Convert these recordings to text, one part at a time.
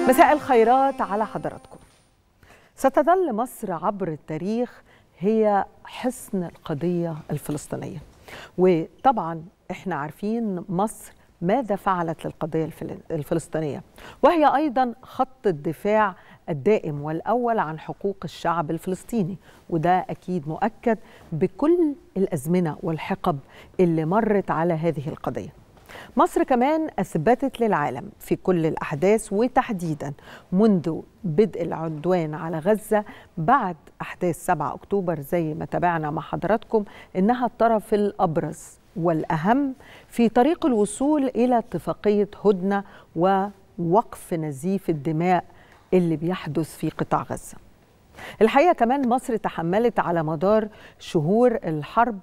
مساء الخيرات على حضراتكم ستظل مصر عبر التاريخ هي حصن القضية الفلسطينية وطبعا احنا عارفين مصر ماذا فعلت للقضية الفل- الفلسطينية وهي أيضا خط الدفاع الدائم والأول عن حقوق الشعب الفلسطيني وده أكيد مؤكد بكل الأزمنة والحقب اللي مرت على هذه القضية مصر كمان أثبتت للعالم في كل الأحداث وتحديدا منذ بدء العدوان على غزة بعد أحداث 7 أكتوبر زي ما تابعنا مع حضراتكم إنها الطرف الأبرز والأهم في طريق الوصول إلى اتفاقية هدنة ووقف نزيف الدماء اللي بيحدث في قطاع غزة الحقيقة كمان مصر تحملت على مدار شهور الحرب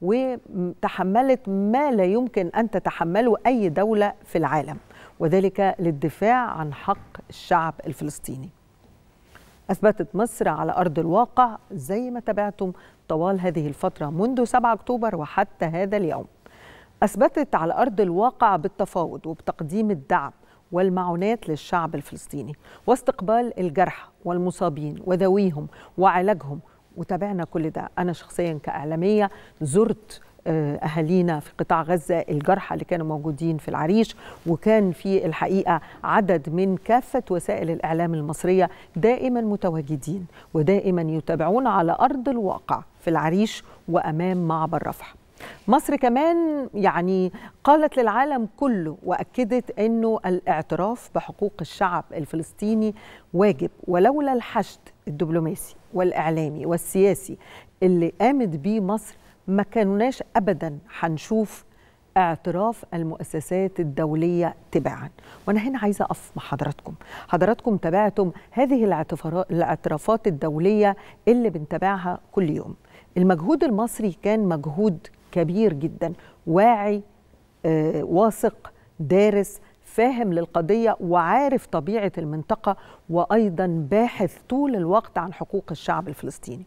وتحملت ما لا يمكن ان تتحمله اي دوله في العالم وذلك للدفاع عن حق الشعب الفلسطيني. اثبتت مصر على ارض الواقع زي ما تابعتم طوال هذه الفتره منذ 7 اكتوبر وحتى هذا اليوم. اثبتت على ارض الواقع بالتفاوض وبتقديم الدعم والمعونات للشعب الفلسطيني واستقبال الجرحى والمصابين وذويهم وعلاجهم وتابعنا كل ده أنا شخصيا كإعلامية زرت آه، أهالينا في قطاع غزة الجرحى اللي كانوا موجودين في العريش وكان في الحقيقة عدد من كافة وسائل الإعلام المصرية دائما متواجدين ودائما يتابعون على أرض الواقع في العريش وأمام معبر رفح مصر كمان يعني قالت للعالم كله واكدت انه الاعتراف بحقوق الشعب الفلسطيني واجب ولولا الحشد الدبلوماسي والاعلامي والسياسي اللي قامت بيه مصر ما كناش ابدا هنشوف اعتراف المؤسسات الدولية تباعا وأنا هنا عايزة أقف مع حضراتكم حضراتكم تابعتم هذه الاعتفارا- الاعترافات الدولية اللي بنتابعها كل يوم المجهود المصري كان مجهود كبير جدا واعي آه، واثق دارس فاهم للقضية وعارف طبيعة المنطقة وأيضا باحث طول الوقت عن حقوق الشعب الفلسطيني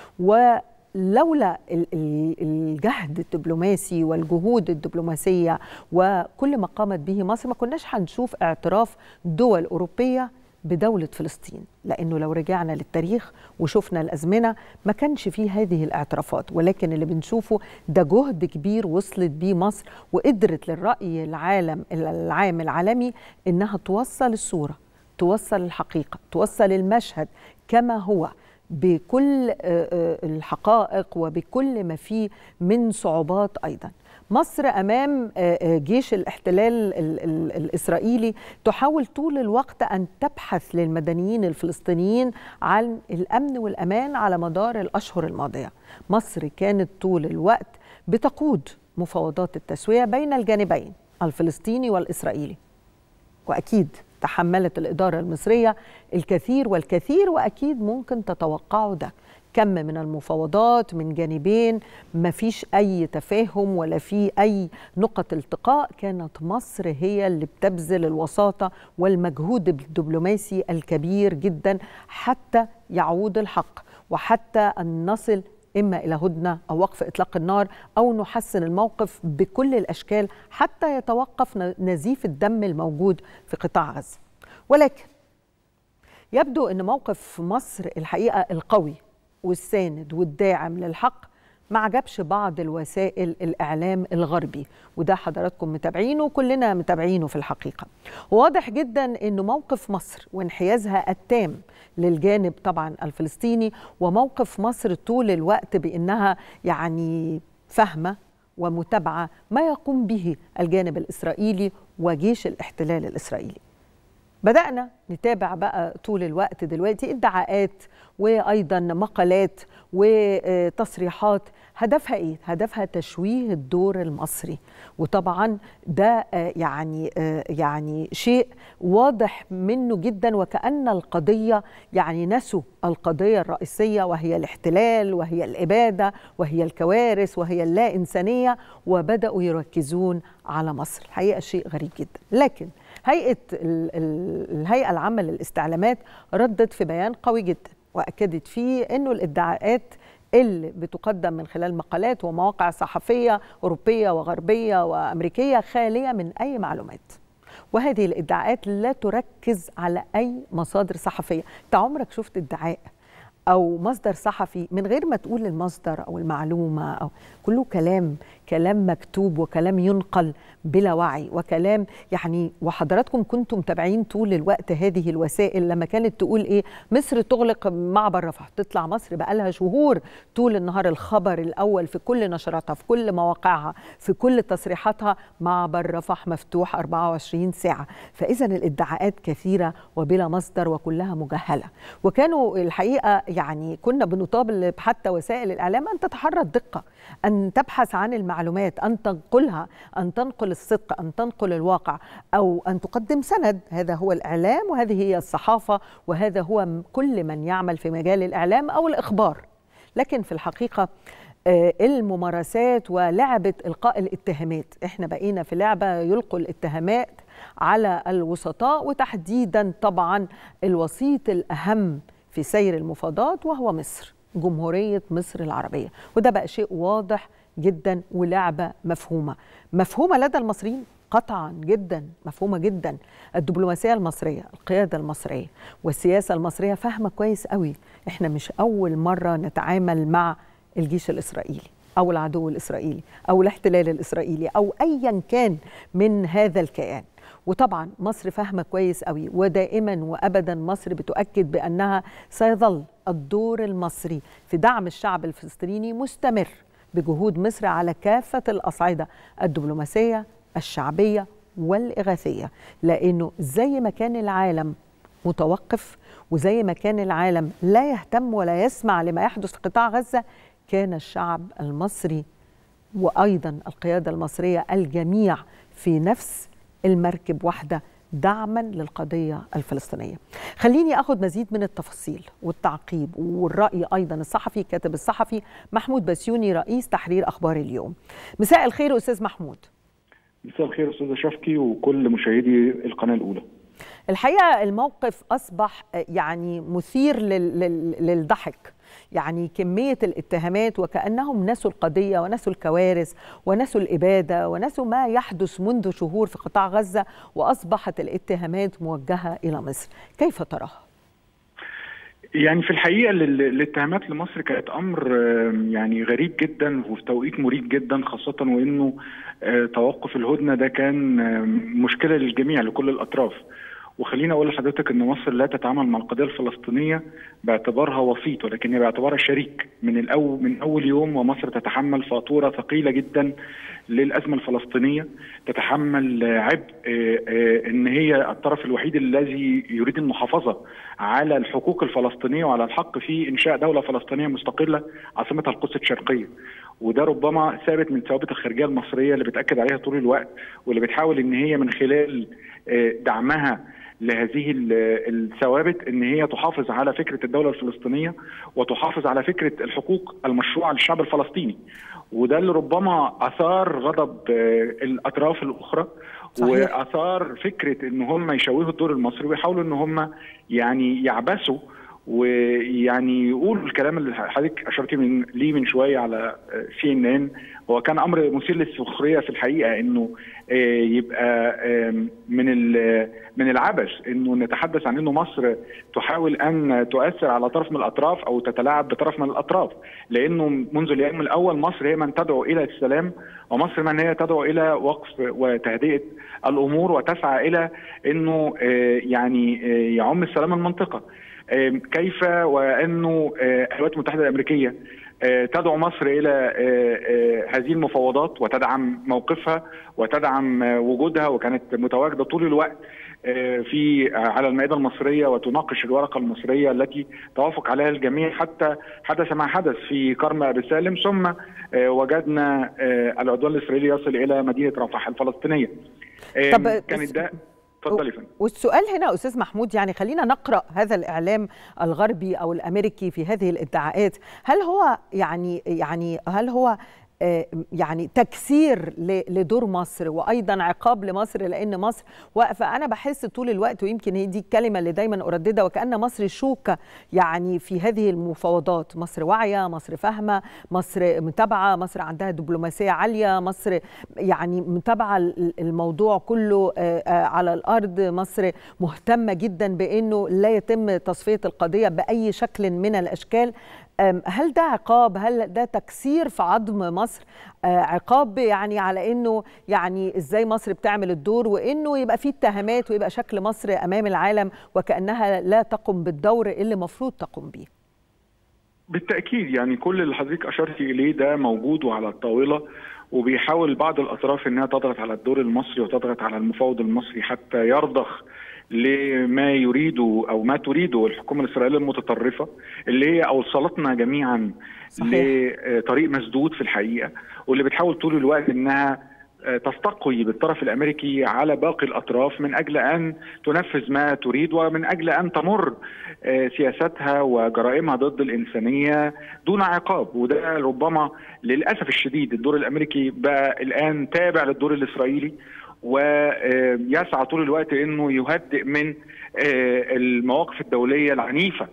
ولولا ال- ال- الجهد الدبلوماسي والجهود الدبلوماسية وكل ما قامت به مصر ما كناش هنشوف اعتراف دول أوروبية بدولة فلسطين لأنه لو رجعنا للتاريخ وشفنا الأزمنة ما كانش فيه هذه الاعترافات ولكن اللي بنشوفه ده جهد كبير وصلت بيه مصر وقدرت للرأي العالم العام العالمي إنها توصل الصورة توصل الحقيقة توصل المشهد كما هو بكل آه، آه، الحقائق وبكل ما فيه من صعوبات أيضا مصر امام آه، آه، جيش الاحتلال ال- ال- الاسرائيلي تحاول طول الوقت ان تبحث للمدنيين الفلسطينيين عن الامن والامان على مدار الاشهر الماضيه. مصر كانت طول الوقت بتقود مفاوضات التسويه بين الجانبين الفلسطيني والاسرائيلي. واكيد تحملت الاداره المصريه الكثير والكثير واكيد ممكن تتوقعوا ده كم من المفاوضات من جانبين ما فيش اي تفاهم ولا في اي نقط التقاء كانت مصر هي اللي بتبذل الوساطه والمجهود الدبلوماسي الكبير جدا حتى يعود الحق وحتى ان نصل اما الى هدنه او وقف اطلاق النار او نحسن الموقف بكل الاشكال حتى يتوقف ن- نزيف الدم الموجود في قطاع غزه. ولكن يبدو ان موقف مصر الحقيقه القوي والساند والداعم للحق ما عجبش بعض الوسائل الاعلام الغربي وده حضراتكم متابعينه وكلنا متابعينه في الحقيقه واضح جدا ان موقف مصر وانحيازها التام للجانب طبعا الفلسطيني وموقف مصر طول الوقت بانها يعني فاهمه ومتابعه ما يقوم به الجانب الاسرائيلي وجيش الاحتلال الاسرائيلي بدأنا نتابع بقى طول الوقت دلوقتي ادعاءات وأيضا مقالات وتصريحات هدفها إيه؟ هدفها تشويه الدور المصري وطبعا ده آه، يعني آه، يعني شيء واضح منه جدا وكأن القضية يعني نسوا القضية الرئيسية وهي الاحتلال وهي الإبادة وهي الكوارث وهي اللا إنسانية وبدأوا يركزون على مصر الحقيقة شيء غريب جدا لكن هيئة ال- ال- الهيئة العامة للاستعلامات ردت في بيان قوي جدا وأكدت فيه أنه الادعاءات اللي بتقدم من خلال مقالات ومواقع صحفية أوروبية وغربية وأمريكية خالية من أي معلومات وهذه الادعاءات لا تركز على اي مصادر صحفيه انت عمرك شفت ادعاء او مصدر صحفي من غير ما تقول المصدر او المعلومه او كله كلام كلام مكتوب وكلام ينقل بلا وعي وكلام يعني وحضراتكم كنتم متابعين طول الوقت هذه الوسائل لما كانت تقول ايه مصر تغلق معبر رفح تطلع مصر بقى لها شهور طول النهار الخبر الاول في كل نشراتها في كل مواقعها في كل تصريحاتها معبر رفح مفتوح 24 ساعه فاذا الادعاءات كثيره وبلا مصدر وكلها مجهله وكانوا الحقيقه يعني كنا بنطالب حتى وسائل الاعلام ان تتحرى الدقه ان تبحث عن المعلومات ان تنقلها ان تنقل الصدق ان تنقل الواقع او ان تقدم سند هذا هو الاعلام وهذه هي الصحافه وهذا هو كل من يعمل في مجال الاعلام او الاخبار لكن في الحقيقه الممارسات ولعبه القاء الاتهامات احنا بقينا في لعبه يلقوا الاتهامات على الوسطاء وتحديدا طبعا الوسيط الاهم في سير المفاوضات وهو مصر جمهوريه مصر العربيه وده بقى شيء واضح جدا ولعبه مفهومه مفهومه لدى المصريين قطعا جدا مفهومه جدا الدبلوماسيه المصريه القياده المصريه والسياسه المصريه فاهمه كويس قوي احنا مش اول مره نتعامل مع الجيش الاسرائيلي او العدو الاسرائيلي او الاحتلال الاسرائيلي او ايا كان من هذا الكيان وطبعا مصر فاهمه كويس قوي ودائما وابدا مصر بتؤكد بانها سيظل الدور المصري في دعم الشعب الفلسطيني مستمر بجهود مصر على كافه الاصعده الدبلوماسيه الشعبيه والاغاثيه لانه زي ما كان العالم متوقف وزي ما كان العالم لا يهتم ولا يسمع لما يحدث في قطاع غزه كان الشعب المصري وايضا القياده المصريه الجميع في نفس المركب واحده دعما للقضيه الفلسطينيه. خليني اخذ مزيد من التفاصيل والتعقيب والراي ايضا الصحفي كاتب الصحفي محمود بسيوني رئيس تحرير اخبار اليوم. مساء الخير استاذ محمود. مساء الخير استاذه شفكي وكل مشاهدي القناه الاولى. الحقيقه الموقف اصبح يعني مثير للضحك يعني كميه الاتهامات وكانهم نسوا القضيه ونسوا الكوارث ونسوا الاباده ونسوا ما يحدث منذ شهور في قطاع غزه واصبحت الاتهامات موجهه الى مصر كيف تراها يعني في الحقيقه الاتهامات لمصر كانت امر يعني غريب جدا وفي توقيت مريب جدا خاصه وانه توقف الهدنه ده كان مشكله للجميع لكل الاطراف وخليني اقول لحضرتك ان مصر لا تتعامل مع القضيه الفلسطينيه باعتبارها وسيط ولكن هي باعتبارها شريك من الاول من اول يوم ومصر تتحمل فاتوره ثقيله جدا للازمه الفلسطينيه تتحمل عبء ان هي الطرف الوحيد الذي يريد المحافظه على الحقوق الفلسطينيه وعلى الحق في انشاء دوله فلسطينيه مستقله عاصمتها القدس الشرقيه وده ربما ثابت من ثوابت الخارجيه المصريه اللي بتاكد عليها طول الوقت واللي بتحاول ان هي من خلال دعمها لهذه الثوابت ان هي تحافظ على فكره الدوله الفلسطينيه وتحافظ على فكره الحقوق المشروعه للشعب الفلسطيني وده اللي ربما اثار غضب الاطراف الاخرى صحيح. واثار فكره ان هم يشوهوا الدور المصري ويحاولوا ان هم يعني يعبثوا ويعني يقولوا الكلام اللي حضرتك اشرتي من ليه من شويه على سي ان ان هو كان امر مثير للسخريه في الحقيقه انه يبقى من من العبث انه نتحدث عن انه مصر تحاول ان تؤثر على طرف من الاطراف او تتلاعب بطرف من الاطراف لانه منذ اليوم الاول مصر هي من تدعو الى السلام ومصر من هي تدعو الى وقف وتهدئه الامور وتسعى الى انه يعني يعم السلام المنطقه كيف وانه الولايات المتحده الامريكيه تدعو مصر الى هذه المفاوضات وتدعم موقفها وتدعم وجودها وكانت متواجده طول الوقت في على المائده المصريه وتناقش الورقه المصريه التي توافق عليها الجميع حتى حدث ما حدث في كرم ابي سالم ثم وجدنا العدوان الاسرائيلي يصل الى مدينه رفح الفلسطينيه. طب كانت ده اتفضلي فندم والسؤال هنا استاذ محمود يعني خلينا نقرا هذا الاعلام الغربي او الامريكي في هذه الادعاءات هل هو يعني يعني هل هو يعني تكسير لدور مصر وايضا عقاب لمصر لان مصر واقفه انا بحس طول الوقت ويمكن هي دي الكلمه اللي دايما ارددها وكان مصر شوكه يعني في هذه المفاوضات مصر واعيه مصر فاهمه مصر متابعه مصر عندها دبلوماسيه عاليه مصر يعني متابعه الموضوع كله على الارض مصر مهتمه جدا بانه لا يتم تصفيه القضيه باي شكل من الاشكال هل ده عقاب هل ده تكسير في عظم مصر عقاب يعني على انه يعني ازاي مصر بتعمل الدور وانه يبقى في اتهامات ويبقى شكل مصر امام العالم وكانها لا تقوم بالدور اللي المفروض تقوم به بالتاكيد يعني كل اللي حضرتك اشرتي اليه ده موجود وعلى الطاوله وبيحاول بعض الاطراف انها تضغط على الدور المصري وتضغط على المفاوض المصري حتى يرضخ لما يريده او ما تريده الحكومه الاسرائيليه المتطرفه اللي هي اوصلتنا جميعا صحيح. لطريق مسدود في الحقيقه واللي بتحاول طول الوقت انها تستقوي بالطرف الامريكي على باقي الاطراف من اجل ان تنفذ ما تريد ومن اجل ان تمر سياستها وجرائمها ضد الانسانيه دون عقاب وده ربما للاسف الشديد الدور الامريكي بقى الان تابع للدور الاسرائيلي ويسعى طول الوقت انه يهدئ من المواقف الدوليه العنيفه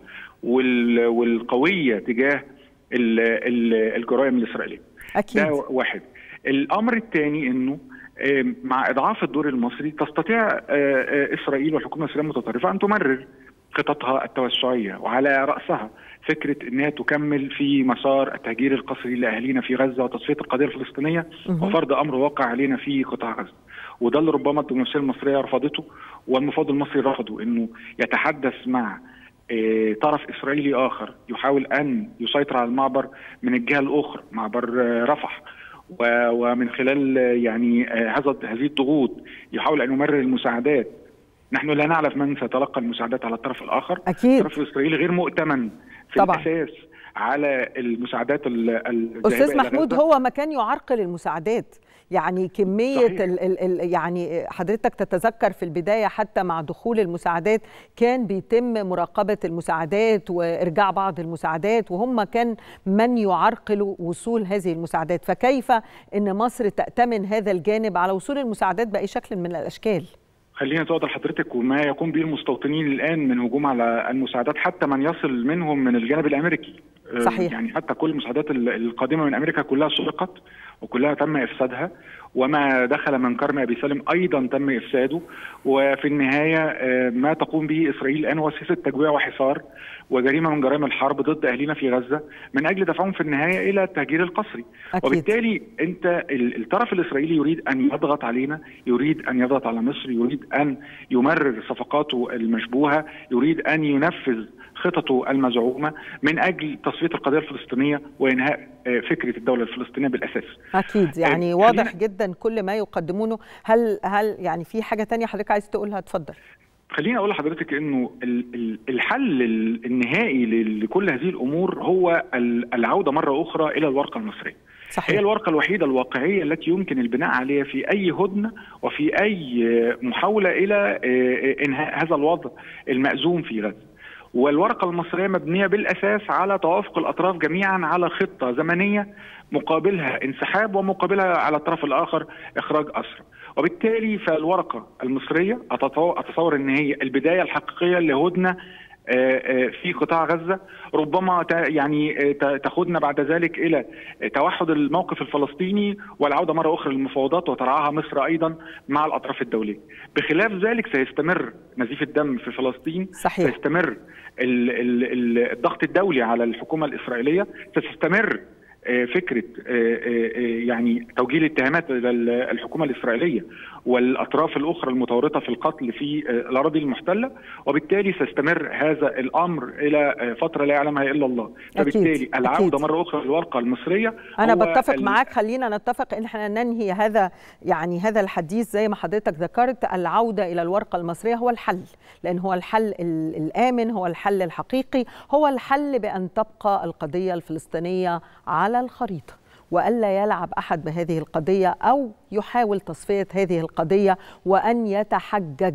والقويه تجاه الجرائم الاسرائيليه. اكيد ده واحد. الامر الثاني انه مع اضعاف الدور المصري تستطيع اسرائيل والحكومه الاسرائيليه المتطرفه ان تمرر خططها التوسعيه وعلى راسها فكره انها تكمل في مسار التهجير القسري لاهالينا في غزه وتصفيه القضيه الفلسطينيه وفرض امر واقع علينا في قطاع غزه. وده اللي ربما الدبلوماسيه المصريه رفضته والمفاوض المصري رفضه انه يتحدث مع طرف اسرائيلي اخر يحاول ان يسيطر على المعبر من الجهه الاخرى معبر رفح ومن خلال يعني هذا هذه الضغوط يحاول ان يمرر المساعدات نحن لا نعرف من سيتلقى المساعدات على الطرف الاخر اكيد الطرف الاسرائيلي غير مؤتمن في طبعا. الاساس على المساعدات استاذ محمود هو ما كان يعرقل المساعدات يعني كمية ال ال ال يعني حضرتك تتذكر في البداية حتى مع دخول المساعدات كان بيتم مراقبة المساعدات وإرجاع بعض المساعدات وهم كان من يعرقلوا وصول هذه المساعدات فكيف أن مصر تأتمن هذا الجانب على وصول المساعدات بأي شكل من الأشكال؟ خلينا توضح لحضرتك وما يقوم به المستوطنين الان من هجوم على المساعدات حتى من يصل منهم من الجانب الامريكي صحيح. يعني حتى كل المساعدات القادمه من امريكا كلها سرقت وكلها تم افسادها وما دخل من كرم ابي سالم ايضا تم افساده وفي النهايه ما تقوم به اسرائيل الان هو سياسه تجويع وحصار وجريمه من جرائم الحرب ضد اهلنا في غزه من اجل دفعهم في النهايه الى التهجير القسري أكيد. وبالتالي انت الطرف الاسرائيلي يريد ان يضغط علينا يريد ان يضغط على مصر يريد ان يمرر صفقاته المشبوهه يريد ان ينفذ خططه المزعومه من اجل تصفيه القضيه الفلسطينيه وانهاء فكره الدوله الفلسطينيه بالاساس. اكيد يعني واضح جدا كل ما يقدمونه هل هل يعني في حاجه ثانيه حضرتك عايز تقولها اتفضل. خليني اقول لحضرتك انه الحل النهائي لكل هذه الامور هو العوده مره اخرى الى الورقه المصريه. صحيح. هي الورقه الوحيده الواقعيه التي يمكن البناء عليها في اي هدنه وفي اي محاوله الى انهاء هذا الوضع المأزوم في غزه. والورقه المصريه مبنيه بالاساس على توافق الاطراف جميعا على خطه زمنيه مقابلها انسحاب ومقابلها على الطرف الاخر اخراج اسرى وبالتالي فالورقه المصريه اتصور ان هي البدايه الحقيقيه لهدنه في قطاع غزه ربما يعني تاخذنا بعد ذلك الى توحد الموقف الفلسطيني والعوده مره اخرى للمفاوضات وترعاها مصر ايضا مع الاطراف الدوليه. بخلاف ذلك سيستمر نزيف الدم في فلسطين صحيح. سيستمر الضغط الدولي على الحكومه الاسرائيليه ستستمر فكره يعني توجيه الاتهامات الى الحكومه الاسرائيليه والاطراف الاخرى المتورطه في القتل في الاراضي المحتله وبالتالي سيستمر هذا الامر الى فتره لا يعلمها الا الله فبالتالي أكيد. العوده أكيد. مره اخرى للورقه المصريه انا بتفق معاك خلينا نتفق ان احنا ننهي هذا يعني هذا الحديث زي ما حضرتك ذكرت العوده الى الورقه المصريه هو الحل لان هو الحل الامن هو الحل الحقيقي هو الحل بان تبقى القضيه الفلسطينيه على الخريطه والا يلعب احد بهذه القضيه او يحاول تصفيه هذه القضيه وان يتحجج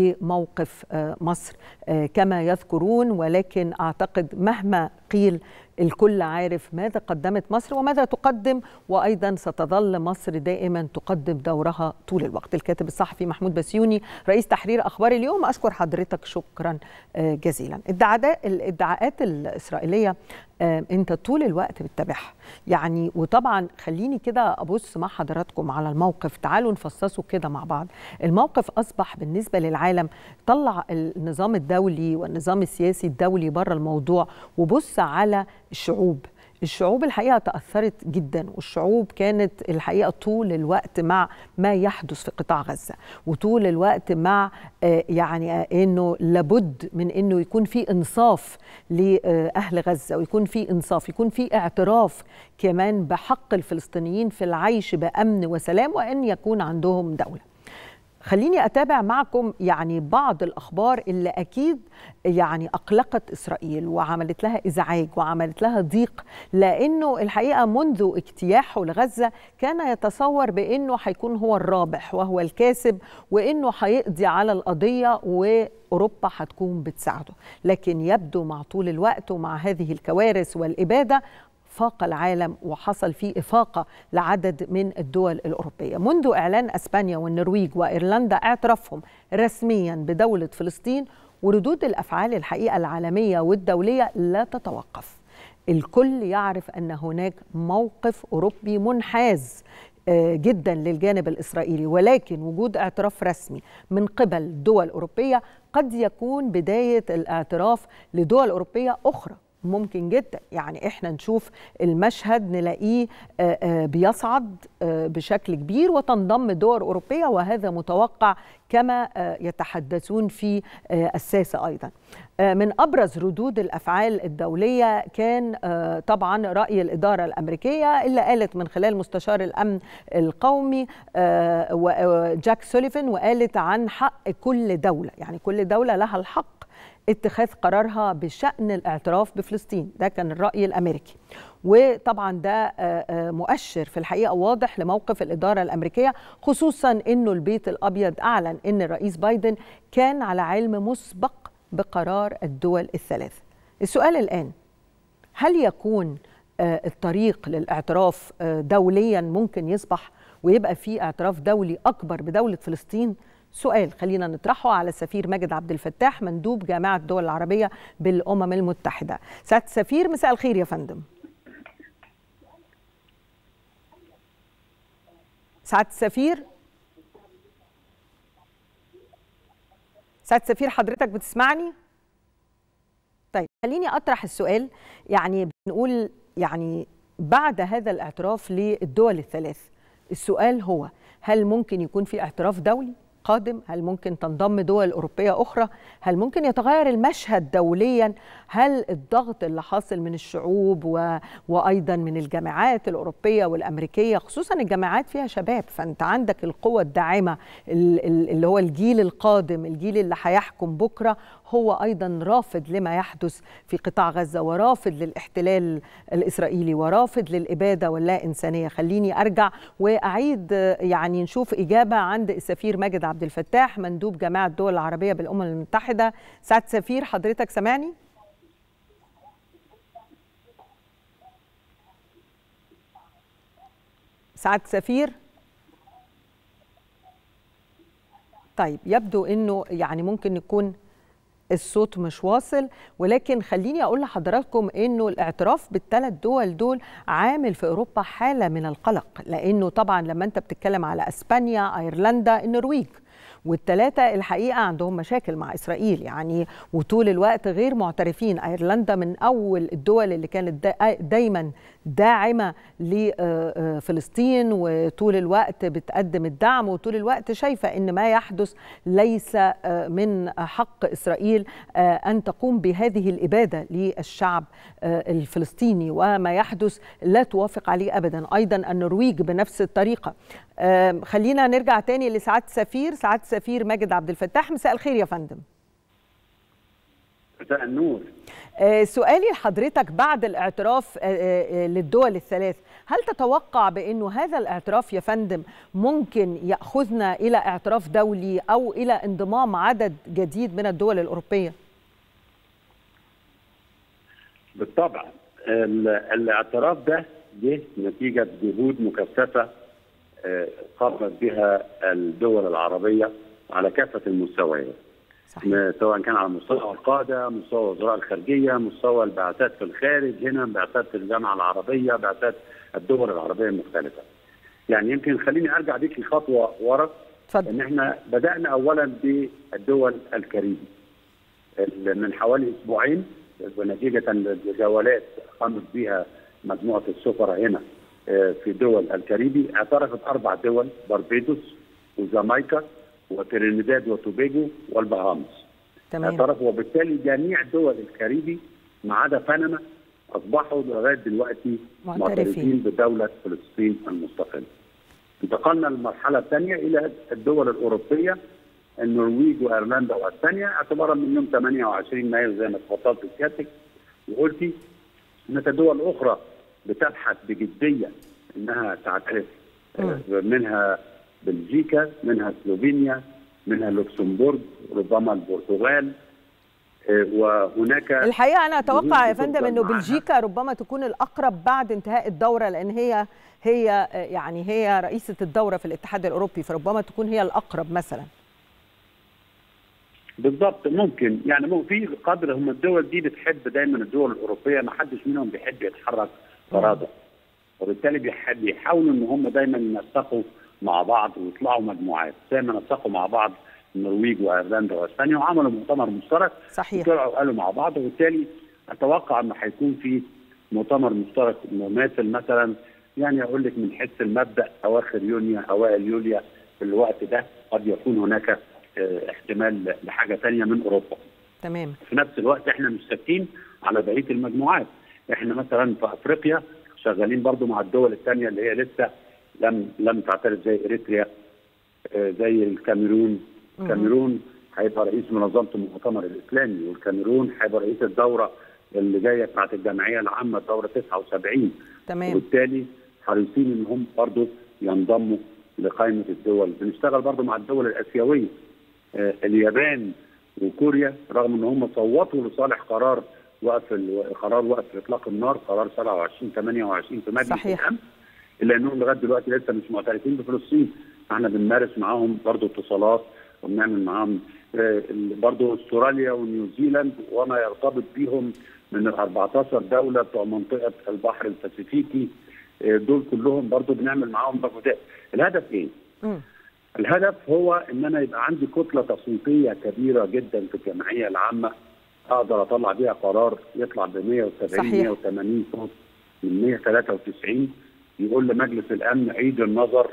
بموقف مصر كما يذكرون ولكن اعتقد مهما قيل الكل عارف ماذا قدمت مصر وماذا تقدم وايضا ستظل مصر دائما تقدم دورها طول الوقت الكاتب الصحفي محمود بسيوني رئيس تحرير اخبار اليوم اشكر حضرتك شكرا جزيلا الادعاءات الاسرائيليه انت طول الوقت بتتابعها يعني وطبعا خليني كده ابص مع حضراتكم على الموقف تعالوا نفصصه كده مع بعض الموقف اصبح بالنسبه للعالم طلع النظام الدولي والنظام السياسي الدولي بره الموضوع وبص على الشعوب الشعوب الحقيقه تاثرت جدا والشعوب كانت الحقيقه طول الوقت مع ما يحدث في قطاع غزه وطول الوقت مع يعني انه لابد من انه يكون في انصاف لاهل غزه ويكون في انصاف يكون في اعتراف كمان بحق الفلسطينيين في العيش بامن وسلام وان يكون عندهم دوله خليني اتابع معكم يعني بعض الاخبار اللي اكيد يعني اقلقت اسرائيل وعملت لها ازعاج وعملت لها ضيق لانه الحقيقه منذ اجتياحه لغزه كان يتصور بانه هيكون هو الرابح وهو الكاسب وانه هيقضي على القضيه واوروبا هتكون بتساعده لكن يبدو مع طول الوقت ومع هذه الكوارث والاباده فاق العالم وحصل فيه إفاقة لعدد من الدول الأوروبية منذ إعلان أسبانيا والنرويج وإيرلندا اعترافهم رسميا بدولة فلسطين وردود الأفعال الحقيقة العالمية والدولية لا تتوقف الكل يعرف أن هناك موقف أوروبي منحاز جدا للجانب الإسرائيلي ولكن وجود اعتراف رسمي من قبل دول أوروبية قد يكون بداية الاعتراف لدول أوروبية أخرى ممكن جدا يعني احنا نشوف المشهد نلاقيه بيصعد بشكل كبير وتنضم دول اوروبيه وهذا متوقع كما يتحدثون في الساسه ايضا من ابرز ردود الافعال الدوليه كان طبعا راي الاداره الامريكيه اللي قالت من خلال مستشار الامن القومي جاك سوليفان وقالت عن حق كل دوله يعني كل دوله لها الحق اتخاذ قرارها بشأن الاعتراف بفلسطين ده كان الرأي الأمريكي وطبعا ده مؤشر في الحقيقة واضح لموقف الإدارة الأمريكية خصوصا أنه البيت الأبيض أعلن أن الرئيس بايدن كان على علم مسبق بقرار الدول الثلاث السؤال الآن هل يكون الطريق للاعتراف دوليا ممكن يصبح ويبقى في اعتراف دولي أكبر بدولة فلسطين؟ سؤال خلينا نطرحه على السفير ماجد عبد الفتاح مندوب جامعه الدول العربيه بالامم المتحده. سعاده السفير مساء الخير يا فندم. سعاده السفير سعاده السفير حضرتك بتسمعني؟ طيب خليني اطرح السؤال يعني بنقول يعني بعد هذا الاعتراف للدول الثلاث السؤال هو هل ممكن يكون في اعتراف دولي؟ قادم هل ممكن تنضم دول أوروبية أخرى هل ممكن يتغير المشهد دوليا هل الضغط اللي حاصل من الشعوب و... وأيضا من الجامعات الأوروبية والأمريكية خصوصا الجامعات فيها شباب فأنت عندك القوة الداعمة اللي هو الجيل القادم الجيل اللي هيحكم بكرة هو أيضا رافض لما يحدث في قطاع غزة ورافض للاحتلال الإسرائيلي ورافض للإبادة واللا إنسانية خليني أرجع وأعيد يعني نشوف إجابة عند السفير ماجد عبد الفتاح مندوب جامعة الدول العربية بالأمم المتحدة سعد سفير حضرتك سامعني؟ سعد سفير طيب يبدو انه يعني ممكن يكون الصوت مش واصل ولكن خليني اقول لحضراتكم انه الاعتراف بالثلاث دول دول عامل في اوروبا حاله من القلق لانه طبعا لما انت بتتكلم على اسبانيا ايرلندا النرويج والثلاثة الحقيقة عندهم مشاكل مع إسرائيل يعني وطول الوقت غير معترفين أيرلندا من أول الدول اللي كانت دايما داعمة لفلسطين وطول الوقت بتقدم الدعم وطول الوقت شايفة أن ما يحدث ليس من حق إسرائيل أن تقوم بهذه الإبادة للشعب الفلسطيني وما يحدث لا توافق عليه أبدا أيضا النرويج بنفس الطريقة خلينا نرجع تاني لسعادة سفير سعادة سفير ماجد عبد الفتاح مساء الخير يا فندم مساء النور سؤالي لحضرتك بعد الاعتراف للدول الثلاث هل تتوقع بأنه هذا الاعتراف يا فندم ممكن يأخذنا إلى اعتراف دولي أو إلى انضمام عدد جديد من الدول الأوروبية؟ بالطبع الاعتراف ده جه نتيجه جهود مكثفه قامت بها الدول العربيه على كافه المستويات. صحيح. سواء كان على مستوى القاده، مستوى وزراء الخارجيه، مستوى البعثات في الخارج هنا، بعثات الجامعه العربيه، بعثات الدول العربيه المختلفه. يعني يمكن خليني ارجع بيك خطوه ورا اتفضل ان احنا بدانا اولا بالدول الكاريبي من حوالي اسبوعين ونتيجه لجولات قامت بها مجموعه السفراء هنا في دول الكاريبي اعترفت اربع دول باربيدوس وجامايكا وترينيداد وتوبيجو والبهامس تمام اعترفوا وبالتالي جميع دول الكاريبي ما عدا بنما اصبحوا لغايه دلوقتي معترفين بدوله فلسطين المستقله. انتقلنا للمرحله الثانيه الى الدول الاوروبيه النرويج وايرلندا واسبانيا اعتبارا من يوم 28 مايو زي ما اتفضلت سيادتك وقلتي هناك دول اخرى بتبحث بجديه انها تعترف منها بلجيكا منها سلوفينيا منها لوكسمبورغ ربما البرتغال وهناك الحقيقه انا اتوقع يا فندم انه بلجيكا ربما تكون الاقرب بعد انتهاء الدوره لان هي هي يعني هي رئيسه الدوره في الاتحاد الاوروبي فربما تكون هي الاقرب مثلا بالضبط ممكن يعني في قدر هم الدول دي بتحب دايما الدول الاوروبيه ما حدش منهم بيحب يتحرك فرادى وبالتالي بيحب يحاولوا ان هم دايما ينسقوا مع بعض ويطلعوا مجموعات زي ما نسقوا مع بعض النرويج وايرلندا واسبانيا وعملوا مؤتمر مشترك صحيح وطلعوا قالوا مع بعض وبالتالي اتوقع انه هيكون في مؤتمر مشترك مماثل مثلا يعني اقول لك من حيث المبدا اواخر يونيو اوائل يوليو في الوقت ده قد يكون هناك احتمال لحاجه ثانيه من اوروبا. تمام. في نفس الوقت احنا مش ساكتين على بقيه المجموعات، احنا مثلا في افريقيا شغالين برضو مع الدول الثانيه اللي هي لسه لم لم تعترف زي اريتريا زي الكاميرون الكاميرون هيبقى رئيس منظمه المؤتمر الاسلامي والكاميرون هيبقى رئيس الدوره اللي جايه بتاعت الجمعيه العامه الدوره 79 تمام وبالتالي حريصين ان هم برضه ينضموا لقائمه الدول بنشتغل برضه مع الدول الاسيويه آه اليابان وكوريا رغم ان هم صوتوا لصالح قرار وقف قرار وقف اطلاق النار قرار 27 28 في مجلس صحيح. الامن الا انهم لغايه دلوقتي لسه مش معترفين بفلسطين احنا بنمارس معاهم برضه اتصالات وبنعمل معاهم برضه استراليا ونيوزيلاند وما يرتبط بيهم من ال 14 دوله بتوع منطقه البحر الباسيفيكي دول كلهم برضه بنعمل معاهم مجهودات الهدف ايه؟ م. الهدف هو ان انا يبقى عندي كتله تصويتيه كبيره جدا في الجمعيه العامه اقدر اطلع بيها قرار يطلع ب 170 صحيح. 180 صوت من 193 يقول لمجلس الامن عيد النظر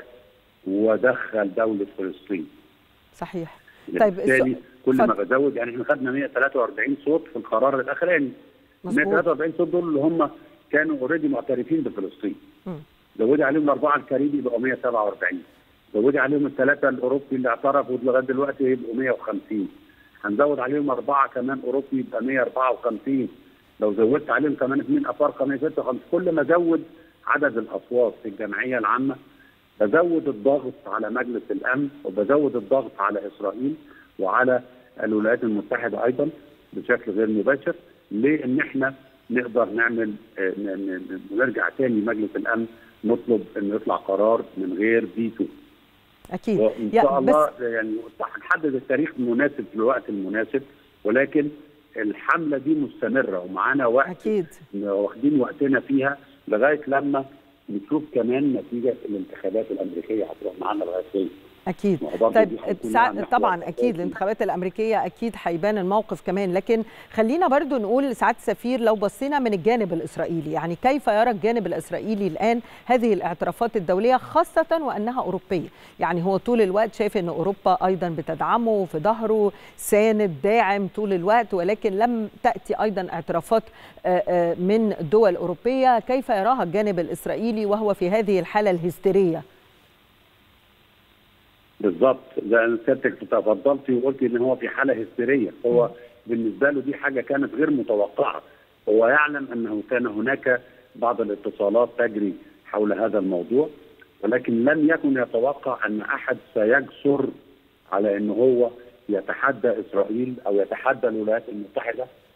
ودخل دوله فلسطين. صحيح طيب بالتالي كل ما بزود يعني احنا خدنا 143 صوت في القرار الاخراني 143 صوت دول اللي هم كانوا اوريدي معترفين بفلسطين زودي عليهم الاربعه الكاريبي بقوا 147 زودي عليهم الثلاثه الاوروبي اللي اعترفوا لغايه دلوقتي يبقوا 150 هنزود عليهم اربعه كمان اوروبي يبقى 154 لو زودت عليهم كمان اثنين افارقه 156 كل ما ازود عدد الاصوات في الجمعيه العامه بزود الضغط على مجلس الامن وبزود الضغط على اسرائيل وعلى الولايات المتحده ايضا بشكل غير مباشر لان احنا نقدر نعمل نرجع تاني مجلس الامن نطلب انه يطلع قرار من غير فيتو اكيد وان شاء الله يعني هنحدد التاريخ المناسب في الوقت المناسب ولكن الحمله دي مستمره ومعانا وقت اكيد واخدين وقتنا فيها لغايه لما نشوف كمان نتيجه الانتخابات الامريكيه هتروح معانا لغايه فين اكيد طيب سع... طبعا اكيد الانتخابات الامريكيه اكيد هيبان الموقف كمان لكن خلينا برضو نقول سعاده السفير لو بصينا من الجانب الاسرائيلي يعني كيف يرى الجانب الاسرائيلي الان هذه الاعترافات الدوليه خاصه وانها اوروبيه يعني هو طول الوقت شايف ان اوروبا ايضا بتدعمه في ظهره ساند داعم طول الوقت ولكن لم تاتي ايضا اعترافات من دول اوروبيه كيف يراها الجانب الاسرائيلي وهو في هذه الحاله الهستيريه بالظبط زي سيادتك تفضلتي وقلتي ان هو في حاله هستيريه هو بالنسبه له دي حاجه كانت غير متوقعه هو يعلم انه كان هناك بعض الاتصالات تجري حول هذا الموضوع ولكن لم يكن يتوقع ان احد سيجسر على ان هو يتحدى اسرائيل او يتحدى الولايات المتحده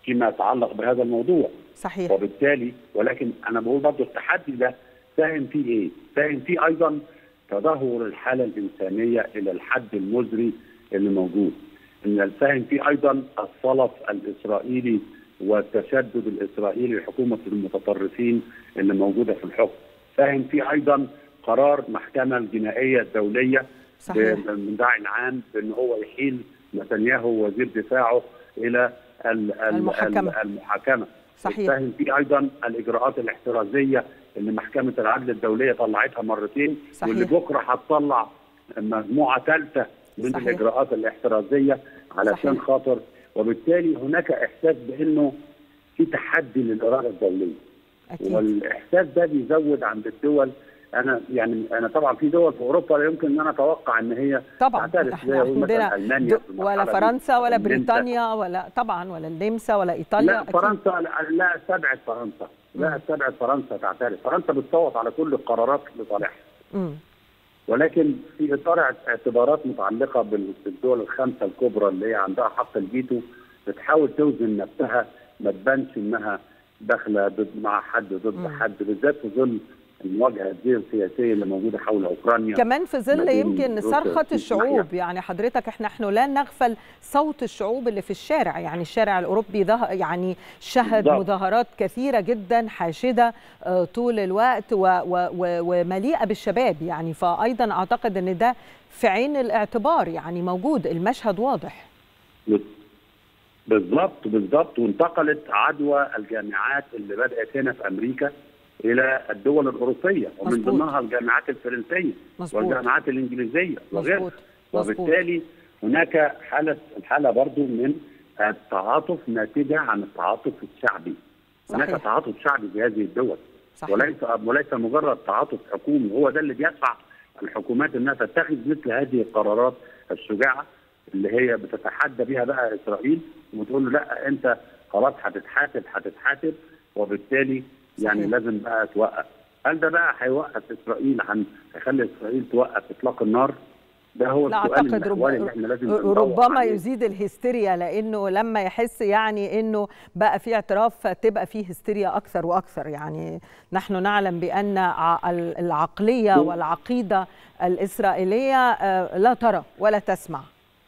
فيما يتعلق بهذا الموضوع صحيح وبالتالي ولكن انا بقول برضه التحدي ده ساهم فيه ايه؟ ساهم فيه ايضا تدهور الحاله الانسانيه الى الحد المزري اللي موجود. ان ساهم فيه ايضا الصلف الاسرائيلي والتشدد الاسرائيلي لحكومه المتطرفين اللي موجوده في الحكم. ساهم فيه ايضا قرار المحكمه الجنائيه الدوليه صحيح من داعي العام بان هو يحيل نتنياهو وزير دفاعه الى المحاكمه المحاكمه صحيح ساهم فيه ايضا الاجراءات الاحترازيه اللي محكمه العدل الدوليه طلعتها مرتين صحيح. واللي بكره هتطلع مجموعه ثالثه من صحيح. الاجراءات الاحترازيه علشان صحيح. خاطر وبالتالي هناك احساس بانه في تحدي للاراده الدوليه اكيد والاحساس ده بيزود عند الدول انا يعني انا طبعا في دول في اوروبا لا يمكن ان انا اتوقع ان هي طبعا تعترف احنا زي أقول مثلاً عندنا ألمانيا د- في المرحلة ولا دي، فرنسا ولا النمسا. بريطانيا ولا طبعا ولا النمسا ولا ايطاليا لا أكيد. فرنسا لا, لا استبعد فرنسا لا استبعد فرنسا تعترف فرنسا بتصوت على كل القرارات لصالحها مم. ولكن في اطار اعتبارات متعلقه بال- بالدول الخمسه الكبرى اللي هي عندها حق الفيتو بتحاول توزن نفسها ما تبانش انها داخله ضد مع حد ضد مم. حد بالذات في ظل المواجهه السياسيه اللي موجوده حول اوكرانيا كمان في ظل ما بين يمكن روسيا صرخة والصين الشعوب يعني حضرتك احنا نحن لا نغفل صوت الشعوب اللي في الشارع يعني الشارع الأوروبي ده يعني شهد بالضبط. مظاهرات كثيرة جدا حاشدة آه، طول الوقت و و و ومليئة بالشباب يعني فأيضا أعتقد أن ده في عين الاعتبار يعني موجود المشهد واضح بالضبط بالضبط وانتقلت عدوى الجامعات اللي بدات هنا في امريكا الى الدول الاوروبيه ومن مظبوط. ضمنها الجامعات الفرنسيه مظبوط والجامعات الانجليزيه وغيرها مظبوط مظبوط وبالتالي هناك حاله الحاله برضو من التعاطف ناتجه عن التعاطف الشعبي هناك صحيح تعاطف شعبي في هذه الدول صحيح وليس وليس مجرد تعاطف حكومي هو ده اللي بيدفع الحكومات انها تتخذ مثل هذه القرارات الشجاعه اللي هي بتتحدى بها بقى اسرائيل وتقول له لا انت خلاص هتتحاسب هتتحاسب وبالتالي يعني صحيح. لازم بقى توقف هل ده بقى هيوقف اسرائيل عن هيخلي اسرائيل توقف اطلاق النار ده هو لا السؤال اعتقد رب... المحوري اللي احنا لازم ندور ربما عليه. يزيد الهستيريا لانه لما يحس يعني انه بقى في اعتراف فتبقى في هستيريا اكثر واكثر يعني نحن نعلم بان ع- ال- العقليه م. والعقيده الاسرائيليه آه، لا ترى ولا تسمع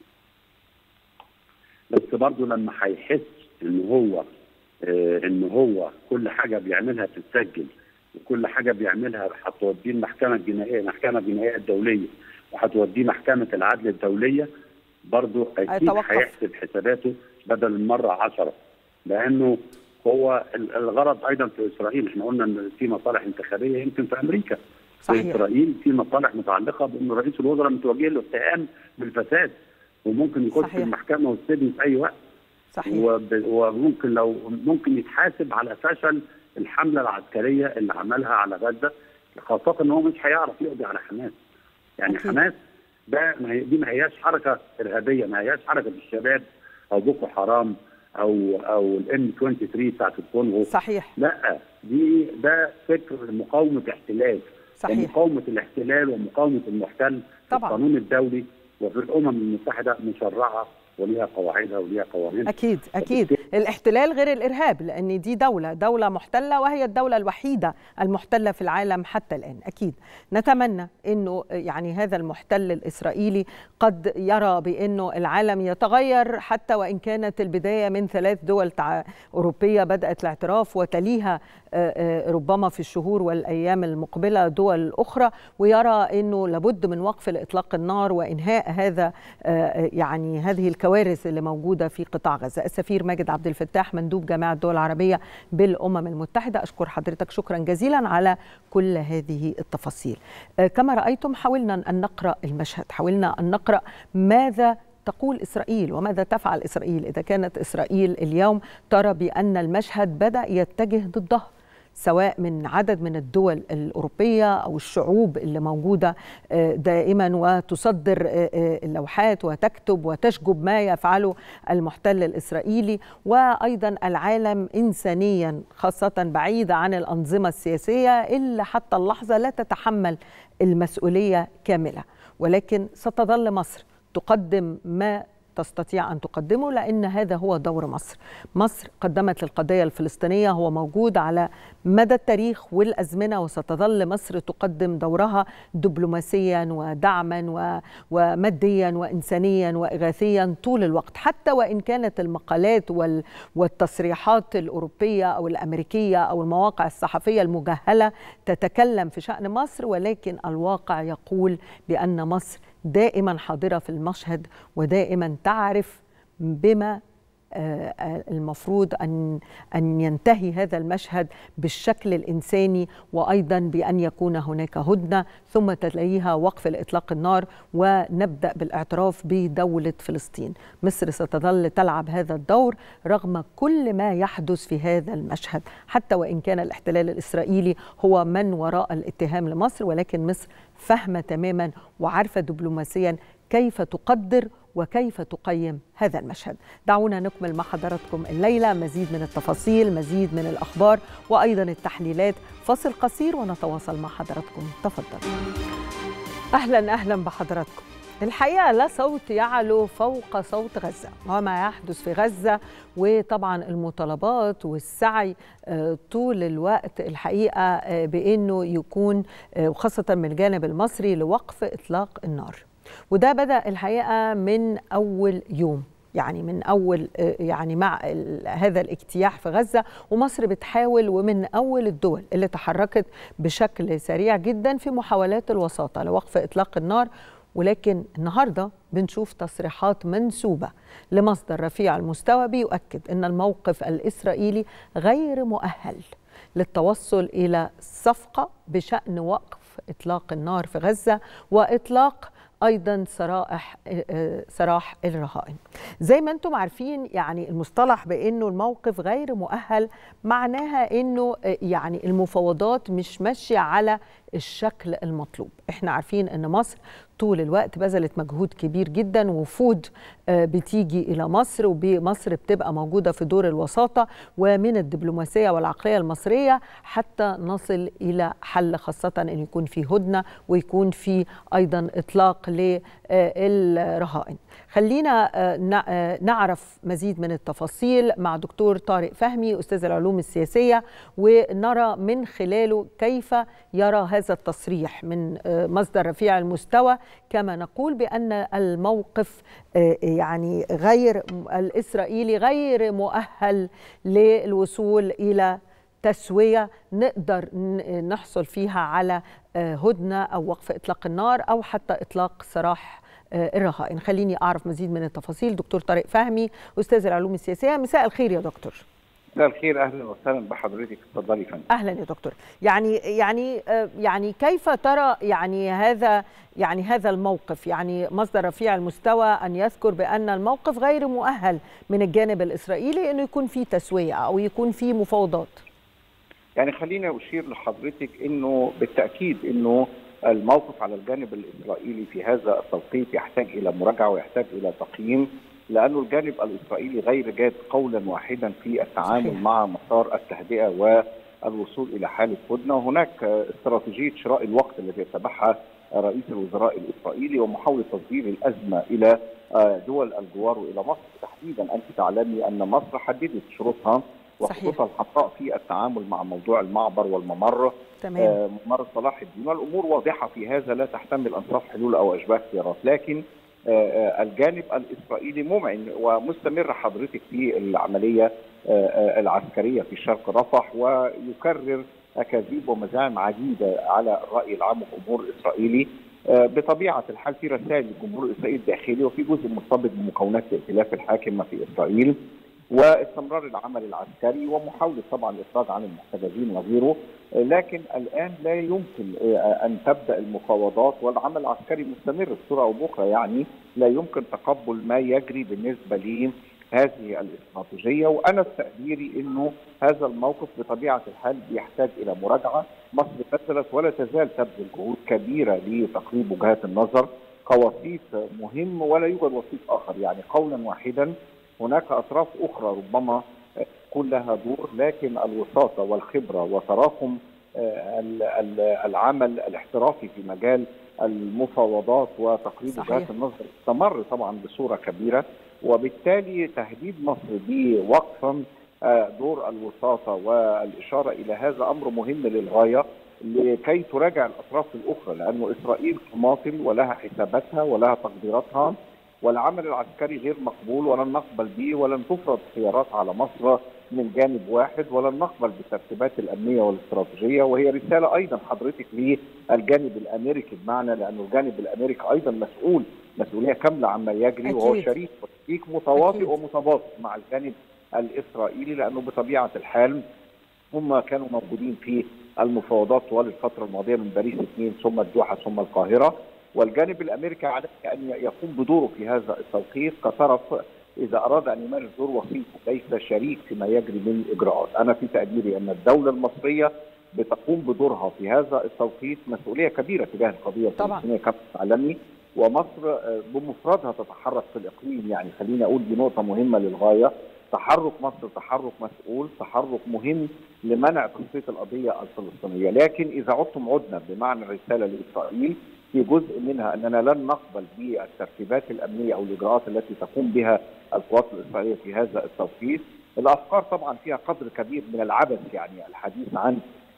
بس برضه لما هيحس ان هو آه ان هو كل حاجه بيعملها تتسجل وكل حاجه بيعملها هتوديه المحكمه الجنائيه المحكمه الجنائيه الدوليه وهتوديه محكمه العدل الدوليه برضه اكيد هيتوقف. هيحسب حساباته بدل المره عشرة لانه هو ال- الغرض ايضا في اسرائيل احنا قلنا ان في مصالح انتخابيه يمكن في امريكا في صحيح اسرائيل في مصالح متعلقه بان رئيس الوزراء متوجه له اتهام بالفساد وممكن يخش صحيح. في المحكمه والسجن في اي وقت صحيح وب- وممكن لو ممكن يتحاسب على فشل الحمله العسكريه اللي عملها على غزه خاصه ان هو مش هيعرف يقضي على حماس يعني أكيد. حماس ده ما هي دي ما هياش حركه ارهابيه ما هياش حركه الشباب او بوكو حرام او او الام 23 بتاعت الكونغو صحيح لا دي ده فكر مقاومه احتلال صحيح ومقاومه الاحتلال ومقاومه المحتل في طبعا. القانون الدولي وفي الامم المتحده مشرعه وليها قواعدها وليها قوانينها أكيد أكيد الاحتلال غير الإرهاب لأن دي دولة دولة محتلة وهي الدولة الوحيدة المحتلة في العالم حتى الآن أكيد نتمنى أنه يعني هذا المحتل الإسرائيلي قد يرى بأنه العالم يتغير حتى وإن كانت البداية من ثلاث دول تع- أوروبية بدأت الاعتراف وتليها آه، آه، ربما في الشهور والأيام المقبلة دول أخرى ويرى أنه لابد من وقف لإطلاق النار وإنهاء هذا آه، يعني هذه الكوارث اللي موجودة في قطاع غزة السفير ماجد عبد الفتاح مندوب جامعة الدول العربية بالأمم المتحدة أشكر حضرتك شكرا جزيلا على كل هذه التفاصيل آه، كما رأيتم حاولنا أن نقرأ المشهد حاولنا أن نقرأ ماذا تقول اسرائيل وماذا تفعل اسرائيل اذا كانت اسرائيل اليوم ترى بان المشهد بدا يتجه ضدها سواء من عدد من الدول الأوروبية أو الشعوب اللي موجودة آه، دائما وتصدر آه، آه، اللوحات وتكتب وتشجب ما يفعله المحتل الإسرائيلي وأيضا العالم إنسانيا خاصة بعيدة عن الأنظمة السياسية اللي حتى اللحظة لا تتحمل المسؤولية كاملة ولكن ستظل مصر تقدم ما تستطيع أن تقدمه لأن هذا هو دور مصر مصر قدمت للقضية الفلسطينية هو موجود على مدى التاريخ والأزمنة وستظل مصر تقدم دورها دبلوماسيا ودعما وماديا وإنسانيا وإغاثيا طول الوقت حتى وإن كانت المقالات والتصريحات الأوروبية أو الأمريكية أو المواقع الصحفية المجهلة تتكلم في شأن مصر ولكن الواقع يقول بأن مصر دائما حاضرة في المشهد ودائما تعرف بما المفروض ان ان ينتهي هذا المشهد بالشكل الانساني وايضا بان يكون هناك هدنه ثم تليها وقف الاطلاق النار ونبدا بالاعتراف بدوله فلسطين. مصر ستظل تلعب هذا الدور رغم كل ما يحدث في هذا المشهد حتى وان كان الاحتلال الاسرائيلي هو من وراء الاتهام لمصر ولكن مصر فاهمه تماما وعارفه دبلوماسيا كيف تقدر وكيف تقيم هذا المشهد دعونا نكمل مع حضراتكم الليلة مزيد من التفاصيل مزيد من الأخبار وأيضا التحليلات فاصل قصير ونتواصل مع حضراتكم تفضل أهلا أهلا بحضراتكم الحقيقة لا صوت يعلو فوق صوت غزة وما يحدث في غزة وطبعا المطالبات والسعي طول الوقت الحقيقة بأنه يكون وخاصة من الجانب المصري لوقف إطلاق النار وده بدا الحقيقه من اول يوم يعني من اول يعني مع هذا الاجتياح في غزه ومصر بتحاول ومن اول الدول اللي تحركت بشكل سريع جدا في محاولات الوساطه لوقف اطلاق النار ولكن النهارده بنشوف تصريحات منسوبه لمصدر رفيع المستوى بيؤكد ان الموقف الاسرائيلي غير مؤهل للتوصل الى صفقه بشان وقف اطلاق النار في غزه واطلاق ايضا سرائح سراح الرهائن زي ما انتم عارفين يعني المصطلح بانه الموقف غير مؤهل معناها انه يعني المفاوضات مش ماشيه على الشكل المطلوب احنا عارفين ان مصر طول الوقت بذلت مجهود كبير جدا وفود بتيجي الى مصر ومصر بتبقى موجوده في دور الوساطه ومن الدبلوماسيه والعقليه المصريه حتى نصل الى حل خاصه ان يكون في هدنه ويكون في ايضا اطلاق للرهائن خلينا نعرف مزيد من التفاصيل مع دكتور طارق فهمي استاذ العلوم السياسيه ونرى من خلاله كيف يرى هذا التصريح من مصدر رفيع المستوى كما نقول بان الموقف يعني غير الاسرائيلي غير مؤهل للوصول الى تسويه نقدر نحصل فيها على هدنه او وقف اطلاق النار او حتى اطلاق سراح الرهائن خليني اعرف مزيد من التفاصيل دكتور طارق فهمي استاذ العلوم السياسيه مساء الخير يا دكتور مساء الخير اهلا وسهلا بحضرتك اتفضلي فندم اهلا يا دكتور يعني يعني يعني كيف ترى يعني هذا يعني هذا الموقف يعني مصدر رفيع المستوى ان يذكر بان الموقف غير مؤهل من الجانب الاسرائيلي انه يكون في تسويه او يكون في مفاوضات يعني خليني اشير لحضرتك انه بالتاكيد انه الموقف على الجانب الاسرائيلي في هذا التوقيت يحتاج الى مراجعه ويحتاج الى تقييم لأن الجانب الإسرائيلي غير جاد قولا واحدا في التعامل صحيح. مع مسار التهدئة والوصول إلى حالة هدنة وهناك استراتيجية شراء الوقت التي يتبعها رئيس الوزراء الإسرائيلي ومحاولة تصدير الأزمة إلى دول الجوار وإلى مصر تحديدا أنت تعلمي أن مصر حددت شروطها وخطوطها الحمراء في التعامل مع موضوع المعبر والممر تمام. ممر صلاح الدين والأمور واضحة في هذا لا تحتمل أنصاف حلول أو أشباه خيارات لكن الجانب الاسرائيلي ممعن ومستمر حضرتك في العمليه العسكريه في شرق رفح ويكرر اكاذيب ومزاعم عديده على الراي العام والجمهور الاسرائيلي بطبيعه الحال في رسائل للجمهور الاسرائيلي الداخلي وفي جزء مرتبط بمكونات الائتلاف الحاكمه في اسرائيل واستمرار العمل العسكري ومحاوله طبعا الافراج عن المحتجزين وغيره لكن الان لا يمكن ان تبدا المفاوضات والعمل العسكري مستمر بصوره او باخرى يعني لا يمكن تقبل ما يجري بالنسبه لهذه الاستراتيجيه وانا تقديري انه هذا الموقف بطبيعه الحال بيحتاج الى مراجعه مصر بذلت ولا تزال تبذل جهود كبيره لتقريب وجهات النظر كوسيط مهم ولا يوجد وسيط اخر يعني قولا واحدا هناك اطراف اخرى ربما يكون لها دور لكن الوساطه والخبره وتراكم العمل الاحترافي في مجال المفاوضات وتقريب وجهات النظر استمر طبعا بصوره كبيره وبالتالي تهديد مصر بوقفا دور الوساطه والاشاره الى هذا امر مهم للغايه لكي تراجع الاطراف الاخرى لانه اسرائيل تماطل ولها حساباتها ولها تقديراتها والعمل العسكري غير مقبول ولن نقبل به ولن تفرض خيارات على مصر من جانب واحد ولن نقبل بالترتيبات الامنيه والاستراتيجيه وهي رساله ايضا حضرتك للجانب الامريكي بمعنى لانه الجانب الامريكي ايضا مسؤول مسؤوليه كامله عما يجري أكيد. وهو شريك وشريك متواطئ ومتباطئ مع الجانب الاسرائيلي لانه بطبيعه الحال هم كانوا موجودين في المفاوضات طوال الفتره الماضيه من باريس اثنين ثم الدوحه ثم القاهره والجانب الامريكي عليه ان يقوم بدوره في هذا التوقيت كطرف اذا اراد ان يمارس دور وسيط ليس شريك فيما يجري من اجراءات، انا في تقديري ان الدوله المصريه بتقوم بدورها في هذا التوقيت مسؤوليه كبيره تجاه القضيه الفلسطينيه كافه عالمي ومصر بمفردها تتحرك في الاقليم يعني خليني اقول دي نقطه مهمه للغايه تحرك مصر تحرك مسؤول تحرك مهم لمنع تسويه القضيه الفلسطينيه لكن اذا عدتم عدنا بمعنى الرساله لاسرائيل في جزء منها اننا لن نقبل بالترتيبات الامنيه او الاجراءات التي تقوم بها القوات الاسرائيليه في هذا التوقيت. الافكار طبعا فيها قدر كبير من العبث يعني الحديث عن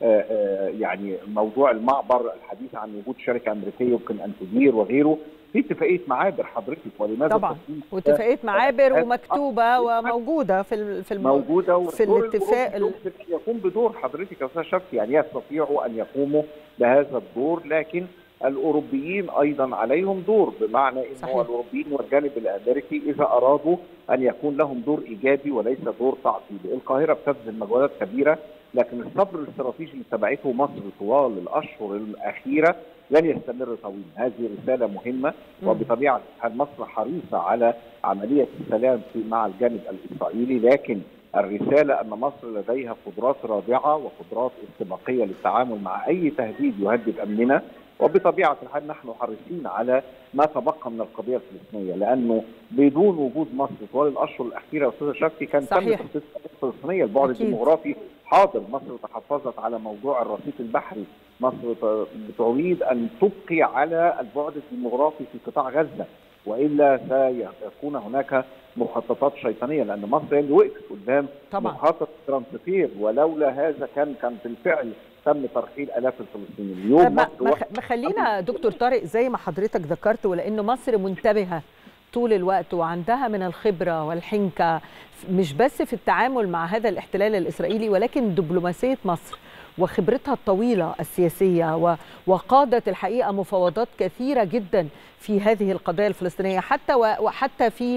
يعني موضوع المعبر، الحديث عن وجود شركه امريكيه يمكن ان تدير وغيره، في اتفاقيه معابر حضرتك ولماذا طبعا واتفاقيه معابر ومكتوبه وموجوده في في موجوده في الاتفاق يقوم بدور حضرتك يا استاذ شرفي يعني يستطيعوا ان يقوموا بهذا الدور لكن الاوروبيين ايضا عليهم دور بمعنى ان هو الاوروبيين والجانب الامريكي اذا ارادوا ان يكون لهم دور ايجابي وليس دور تعطيلي، القاهره بتبذل مجهودات كبيره لكن الصبر الاستراتيجي اللي تبعته مصر طوال الاشهر الاخيره لن يستمر طويلا، هذه رساله مهمه وبطبيعه الحال مصر حريصه على عمليه السلام في مع الجانب الاسرائيلي لكن الرساله ان مصر لديها قدرات رادعه وقدرات استباقيه للتعامل مع اي تهديد يهدد امننا وبطبيعه الحال نحن حريصين على ما تبقى من القضيه الفلسطينيه لانه بدون وجود مصر طوال الاشهر الاخيره استاذ شفتي كان تم تسويه الفلسطينيه البعد أكيد. الديموغرافي حاضر مصر تحفظت على موضوع الرصيف البحري مصر تريد ان تبقي على البعد الديموغرافي في قطاع غزه والا سيكون هناك مخططات شيطانيه لان مصر هي اللي وقفت قدام طبعا مخطط ترانسفير ولولا هذا كان كان بالفعل تم ترحيل الاف الفلسطينيين اليوم ما, ما خلينا دكتور طارق زي ما حضرتك ذكرت ولان مصر منتبهه طول الوقت وعندها من الخبره والحنكه مش بس في التعامل مع هذا الاحتلال الاسرائيلي ولكن دبلوماسيه مصر وخبرتها الطويله السياسيه وقادت الحقيقه مفاوضات كثيره جدا في هذه القضايا الفلسطينيه حتى وحتى في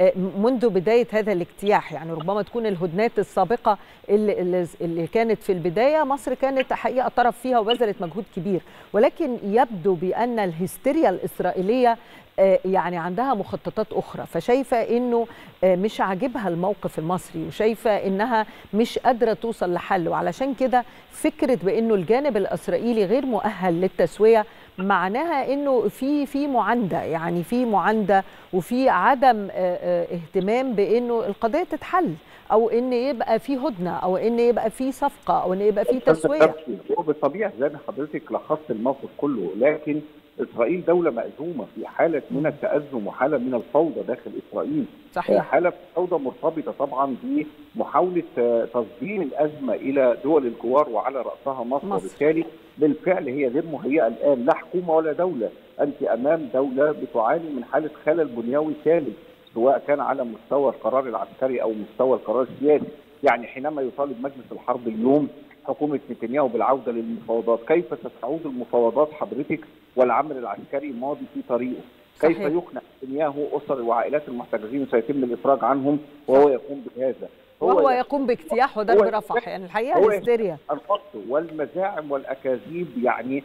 منذ بدايه هذا الاجتياح يعني ربما تكون الهدنات السابقه اللي, اللي كانت في البدايه مصر كانت حقيقه طرف فيها وبذلت مجهود كبير ولكن يبدو بان الهستيريا الاسرائيليه يعني عندها مخططات اخرى فشايفه انه مش عاجبها الموقف المصري وشايفه انها مش قادره توصل لحل وعلشان كده فكره بانه الجانب الاسرائيلي غير مؤهل للتسويه معناها انه في في معانده يعني في معانده وفي عدم اهتمام بانه القضيه تتحل او ان يبقى في هدنه او ان يبقى في صفقه او ان يبقى في تسويه هو بالطبيعه زي ما حضرتك لخصت الموقف كله لكن اسرائيل دوله مأزومه في حاله من التأزم وحاله من الفوضى داخل اسرائيل صحيح حاله فوضى مرتبطه طبعا بمحاوله تصدير الازمه الى دول الجوار وعلى راسها مصر, مصر. وبالتالي بالفعل هي غير مهيئه الان لا حكومه ولا دوله انت امام دوله بتعاني من حاله خلل بنيوي كامل سواء كان على مستوى القرار العسكري او مستوى القرار السياسي يعني حينما يطالب مجلس الحرب اليوم حكومه نتنياهو بالعوده للمفاوضات، كيف ستعود المفاوضات حضرتك والعمل العسكري ماضي في طريقه؟ كيف صحيح. يقنع نتنياهو اسر وعائلات المحتجزين وسيتم الافراج عنهم وهو يقوم بهذا؟ وهو يقوم باجتياح وضرب رفح يعني الحقيقه هستيريا الخط والمزاعم والاكاذيب يعني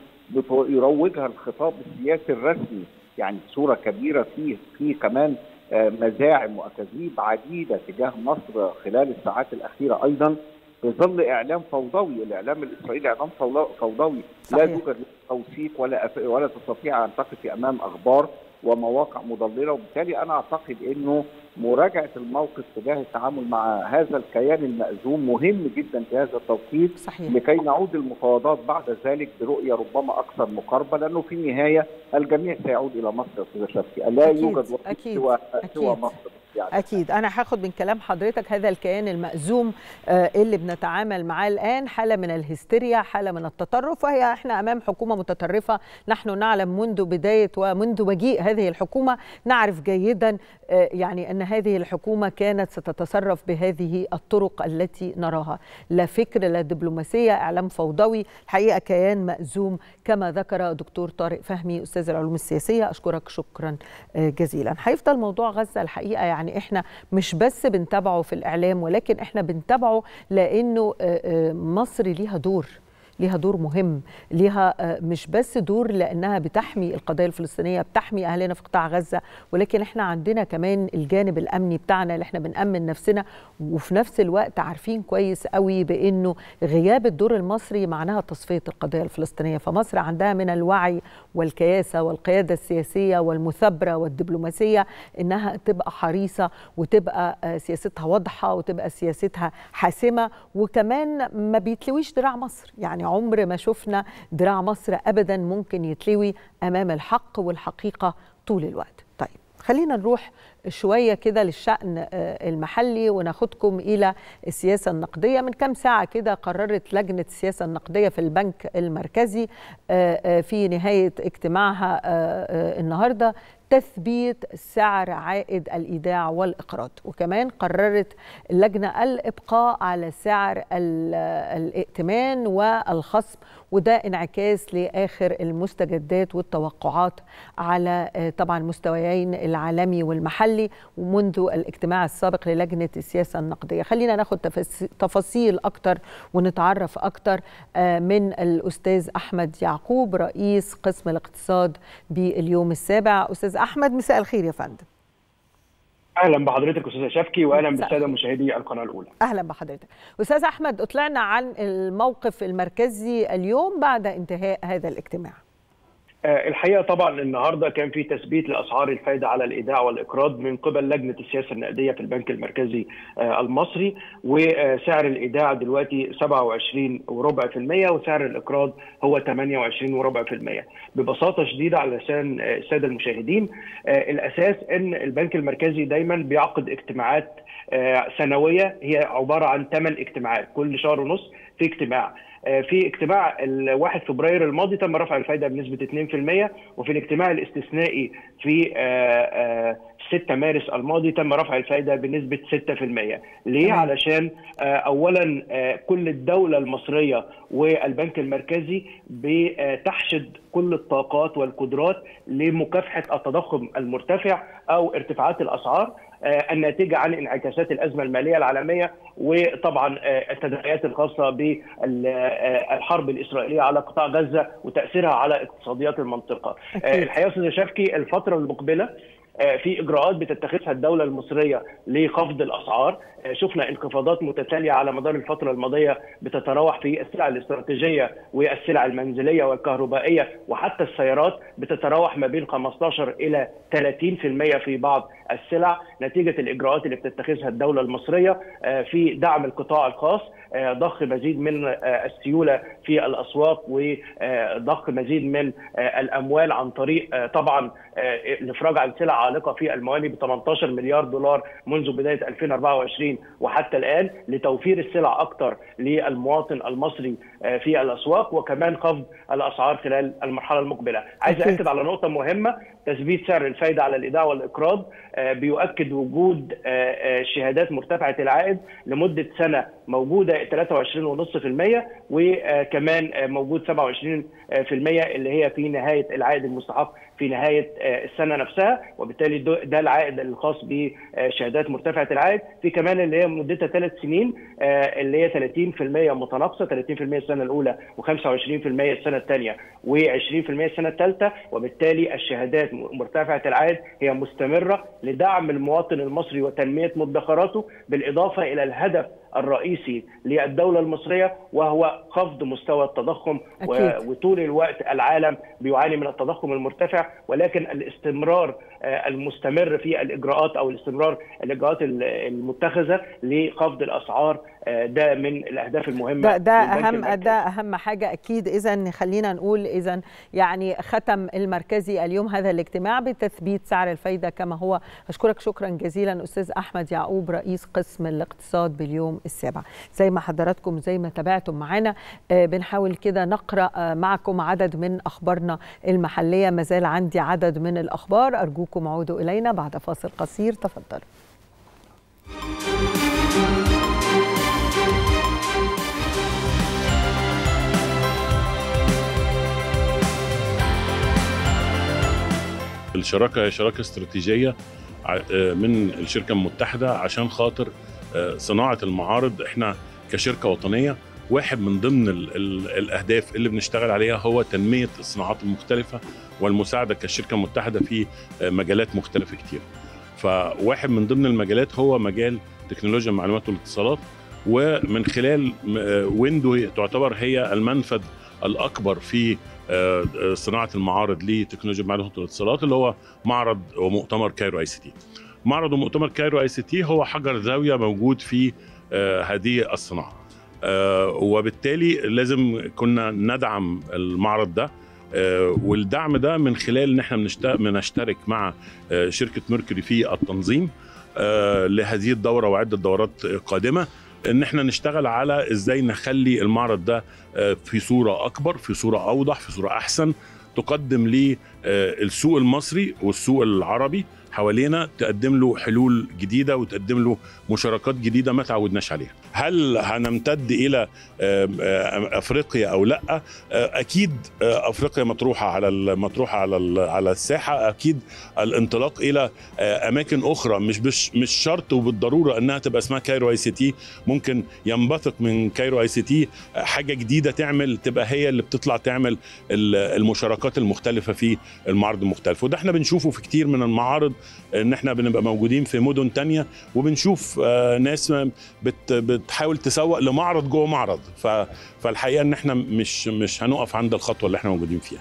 يروجها الخطاب السياسي الرسمي يعني صوره كبيره فيه في كمان مزاعم واكاذيب عديده تجاه مصر خلال الساعات الاخيره ايضا في ظل اعلام فوضوي، الاعلام الاسرائيلي اعلام فوضوي صحيح. لا توجد توثيق ولا أف... ولا تستطيع ان تقف امام اخبار ومواقع مضلله وبالتالي انا اعتقد انه مراجعه الموقف تجاه التعامل مع هذا الكيان المأزوم مهم جدا في هذا التوقيت صحيح. لكي نعود المفاوضات بعد ذلك برؤيه ربما اكثر مقاربه لانه في النهايه الجميع سيعود الى مصر استاذ شفقي لا أكيد. يوجد وسيط أكيد. سوى أكيد. سوى مصر يعني اكيد انا هاخد من كلام حضرتك هذا الكيان المأزوم اللي بنتعامل معاه الان حاله من الهستيريا حاله من التطرف وهي احنا امام حكومه متطرفه نحن نعلم منذ بدايه ومنذ مجيء هذه الحكومه نعرف جيدا يعني ان هذه الحكومه كانت ستتصرف بهذه الطرق التي نراها لا فكر لا دبلوماسيه اعلام فوضوي الحقيقه كيان مأزوم كما ذكر دكتور طارق فهمي استاذ العلوم السياسيه اشكرك شكرا جزيلا هيفضل موضوع غزه الحقيقه يعني احنا مش بس بنتابعه في الاعلام ولكن احنا بنتابعه لانه مصر ليها دور ليها دور مهم ليها مش بس دور لانها بتحمي القضيه الفلسطينيه بتحمي اهلنا في قطاع غزه ولكن احنا عندنا كمان الجانب الامني بتاعنا اللي احنا بنامن نفسنا وفي نفس الوقت عارفين كويس قوي بانه غياب الدور المصري معناها تصفيه القضيه الفلسطينيه فمصر عندها من الوعي والكياسه والقياده السياسيه والمثابره والدبلوماسيه انها تبقى حريصه وتبقى سياستها واضحه وتبقى سياستها حاسمه وكمان ما بيتلويش دراع مصر يعني عمر ما شفنا دراع مصر ابدا ممكن يتلوي امام الحق والحقيقه طول الوقت طيب خلينا نروح شويه كده للشان المحلي وناخدكم الى السياسه النقديه من كام ساعه كده قررت لجنه السياسه النقديه في البنك المركزي في نهايه اجتماعها النهارده تثبيت سعر عائد الايداع والاقراض وكمان قررت اللجنه الابقاء على سعر الائتمان والخصم وده انعكاس لاخر المستجدات والتوقعات على طبعا مستويين العالمي والمحلي ومنذ الاجتماع السابق للجنه السياسه النقديه خلينا ناخد تفاصيل اكتر ونتعرف اكتر من الاستاذ احمد يعقوب رئيس قسم الاقتصاد باليوم السابع استاذ احمد مساء الخير يا فندم اهلا بحضرتك استاذه شفكي واهلا بالساده مشاهدي القناه الاولى اهلا بحضرتك استاذ احمد اطلعنا عن الموقف المركزي اليوم بعد انتهاء هذا الاجتماع الحقيقه طبعا النهارده كان في تثبيت لاسعار الفائده على الايداع والاقراض من قبل لجنه السياسه النقديه في البنك المركزي المصري وسعر الايداع دلوقتي 27 وربع في المية وسعر الاقراض هو 28 وربع في المية ببساطه شديده علشان الساده المشاهدين الاساس ان البنك المركزي دايما بيعقد اجتماعات سنويه هي عباره عن 8 اجتماعات كل شهر ونص في اجتماع في اجتماع ال 1 فبراير الماضي تم رفع الفائده بنسبه 2% وفي الاجتماع الاستثنائي في 6 مارس الماضي تم رفع الفائده بنسبه 6% ليه علشان اولا كل الدوله المصريه والبنك المركزي بتحشد كل الطاقات والقدرات لمكافحه التضخم المرتفع او ارتفاعات الاسعار الناتجه عن انعكاسات الازمه الماليه العالميه وطبعا التداعيات الخاصه بالحرب الاسرائيليه على قطاع غزه وتاثيرها على اقتصاديات المنطقه. الحقيقه استاذ شفكي الفتره المقبله في اجراءات بتتخذها الدوله المصريه لخفض الاسعار شفنا انخفاضات متتاليه على مدار الفتره الماضيه بتتراوح في السلع الاستراتيجيه والسلع المنزليه والكهربائيه وحتى السيارات بتتراوح ما بين 15 الى 30% في بعض السلع نتيجه الاجراءات اللي بتتخذها الدوله المصريه في دعم القطاع الخاص ضخ مزيد من السيوله في الاسواق وضخ مزيد من الاموال عن طريق طبعا الافراج عن سلع عالقه في المواني ب 18 مليار دولار منذ بدايه 2024 وحتى الان لتوفير السلع اكثر للمواطن المصري في الاسواق وكمان خفض الاسعار خلال المرحله المقبله. عايز اكد على نقطه مهمه تثبيت سعر الفائده على الايداع والاقراض بيؤكد وجود شهادات مرتفعه العائد لمده سنه موجوده 23.5% وكمان موجود 27% اللي هي في نهايه العائد المستحق في نهايه السنه نفسها وبالتالي ده العائد الخاص بشهادات مرتفعه العائد في كمان اللي هي مدتها ثلاث سنين اللي هي 30% متناقصه 30% السنه الاولى و25% السنه الثانيه و20% السنه الثالثه وبالتالي الشهادات مرتفعه العائد هي مستمره لدعم المواطن المصري وتنميه مدخراته بالاضافه الى الهدف الرئيسي للدوله المصريه وهو خفض مستوى التضخم أكيد. وطول الوقت العالم بيعاني من التضخم المرتفع ولكن الاستمرار المستمر في الاجراءات او الاستمرار الاجراءات المتخذه لخفض الاسعار ده من الاهداف المهمه ده ده اهم ده اهم حاجه اكيد اذا خلينا نقول اذا يعني ختم المركزي اليوم هذا الاجتماع بتثبيت سعر الفايده كما هو اشكرك شكرا جزيلا استاذ احمد يعقوب رئيس قسم الاقتصاد باليوم السابع زي ما حضراتكم زي ما تابعتم معانا بنحاول كده نقرا معكم عدد من اخبارنا المحليه ما زال عندي عدد من الاخبار ارجوكم عودوا الينا بعد فاصل قصير تفضلوا الشراكه هي شراكه استراتيجيه من الشركه المتحده عشان خاطر صناعه المعارض احنا كشركه وطنيه واحد من ضمن ال ال الاهداف اللي بنشتغل عليها هو تنميه الصناعات المختلفه والمساعده كالشركه المتحده في مجالات مختلفه كتير. فواحد من ضمن المجالات هو مجال تكنولوجيا المعلومات والاتصالات ومن خلال ويندو تعتبر هي المنفذ الاكبر في صناعه المعارض لتكنولوجيا المعلومات والاتصالات اللي هو معرض ومؤتمر كايرو اي سي تي. معرض ومؤتمر كايرو اي سي تي هو حجر زاويه موجود في هذه الصناعه. وبالتالي لازم كنا ندعم المعرض ده والدعم ده من خلال ان احنا بنشترك مع شركه ميركوري في التنظيم لهذه الدوره وعده دورات قادمه ان احنا نشتغل على ازاي نخلي المعرض ده في صوره اكبر في صوره اوضح في صوره احسن تقدم للسوق المصري والسوق العربي حوالينا تقدم له حلول جديده وتقدم له مشاركات جديده ما تعودناش عليها. هل هنمتد الى افريقيا او لا؟ اكيد افريقيا مطروحه على مطروحه على على الساحه، اكيد الانطلاق الى اماكن اخرى مش مش مش شرط وبالضروره انها تبقى اسمها كايرو اي سي تي، ممكن ينبثق من كايرو اي سي تي حاجه جديده تعمل تبقى هي اللي بتطلع تعمل المشاركات المختلفه في المعارض المختلف، وده احنا بنشوفه في كتير من المعارض ان احنا بنبقى موجودين في مدن تانية وبنشوف ناس بت بتحاول تسوق لمعرض جوه معرض فالحقيقه ان احنا مش مش هنقف عند الخطوه اللي احنا موجودين فيها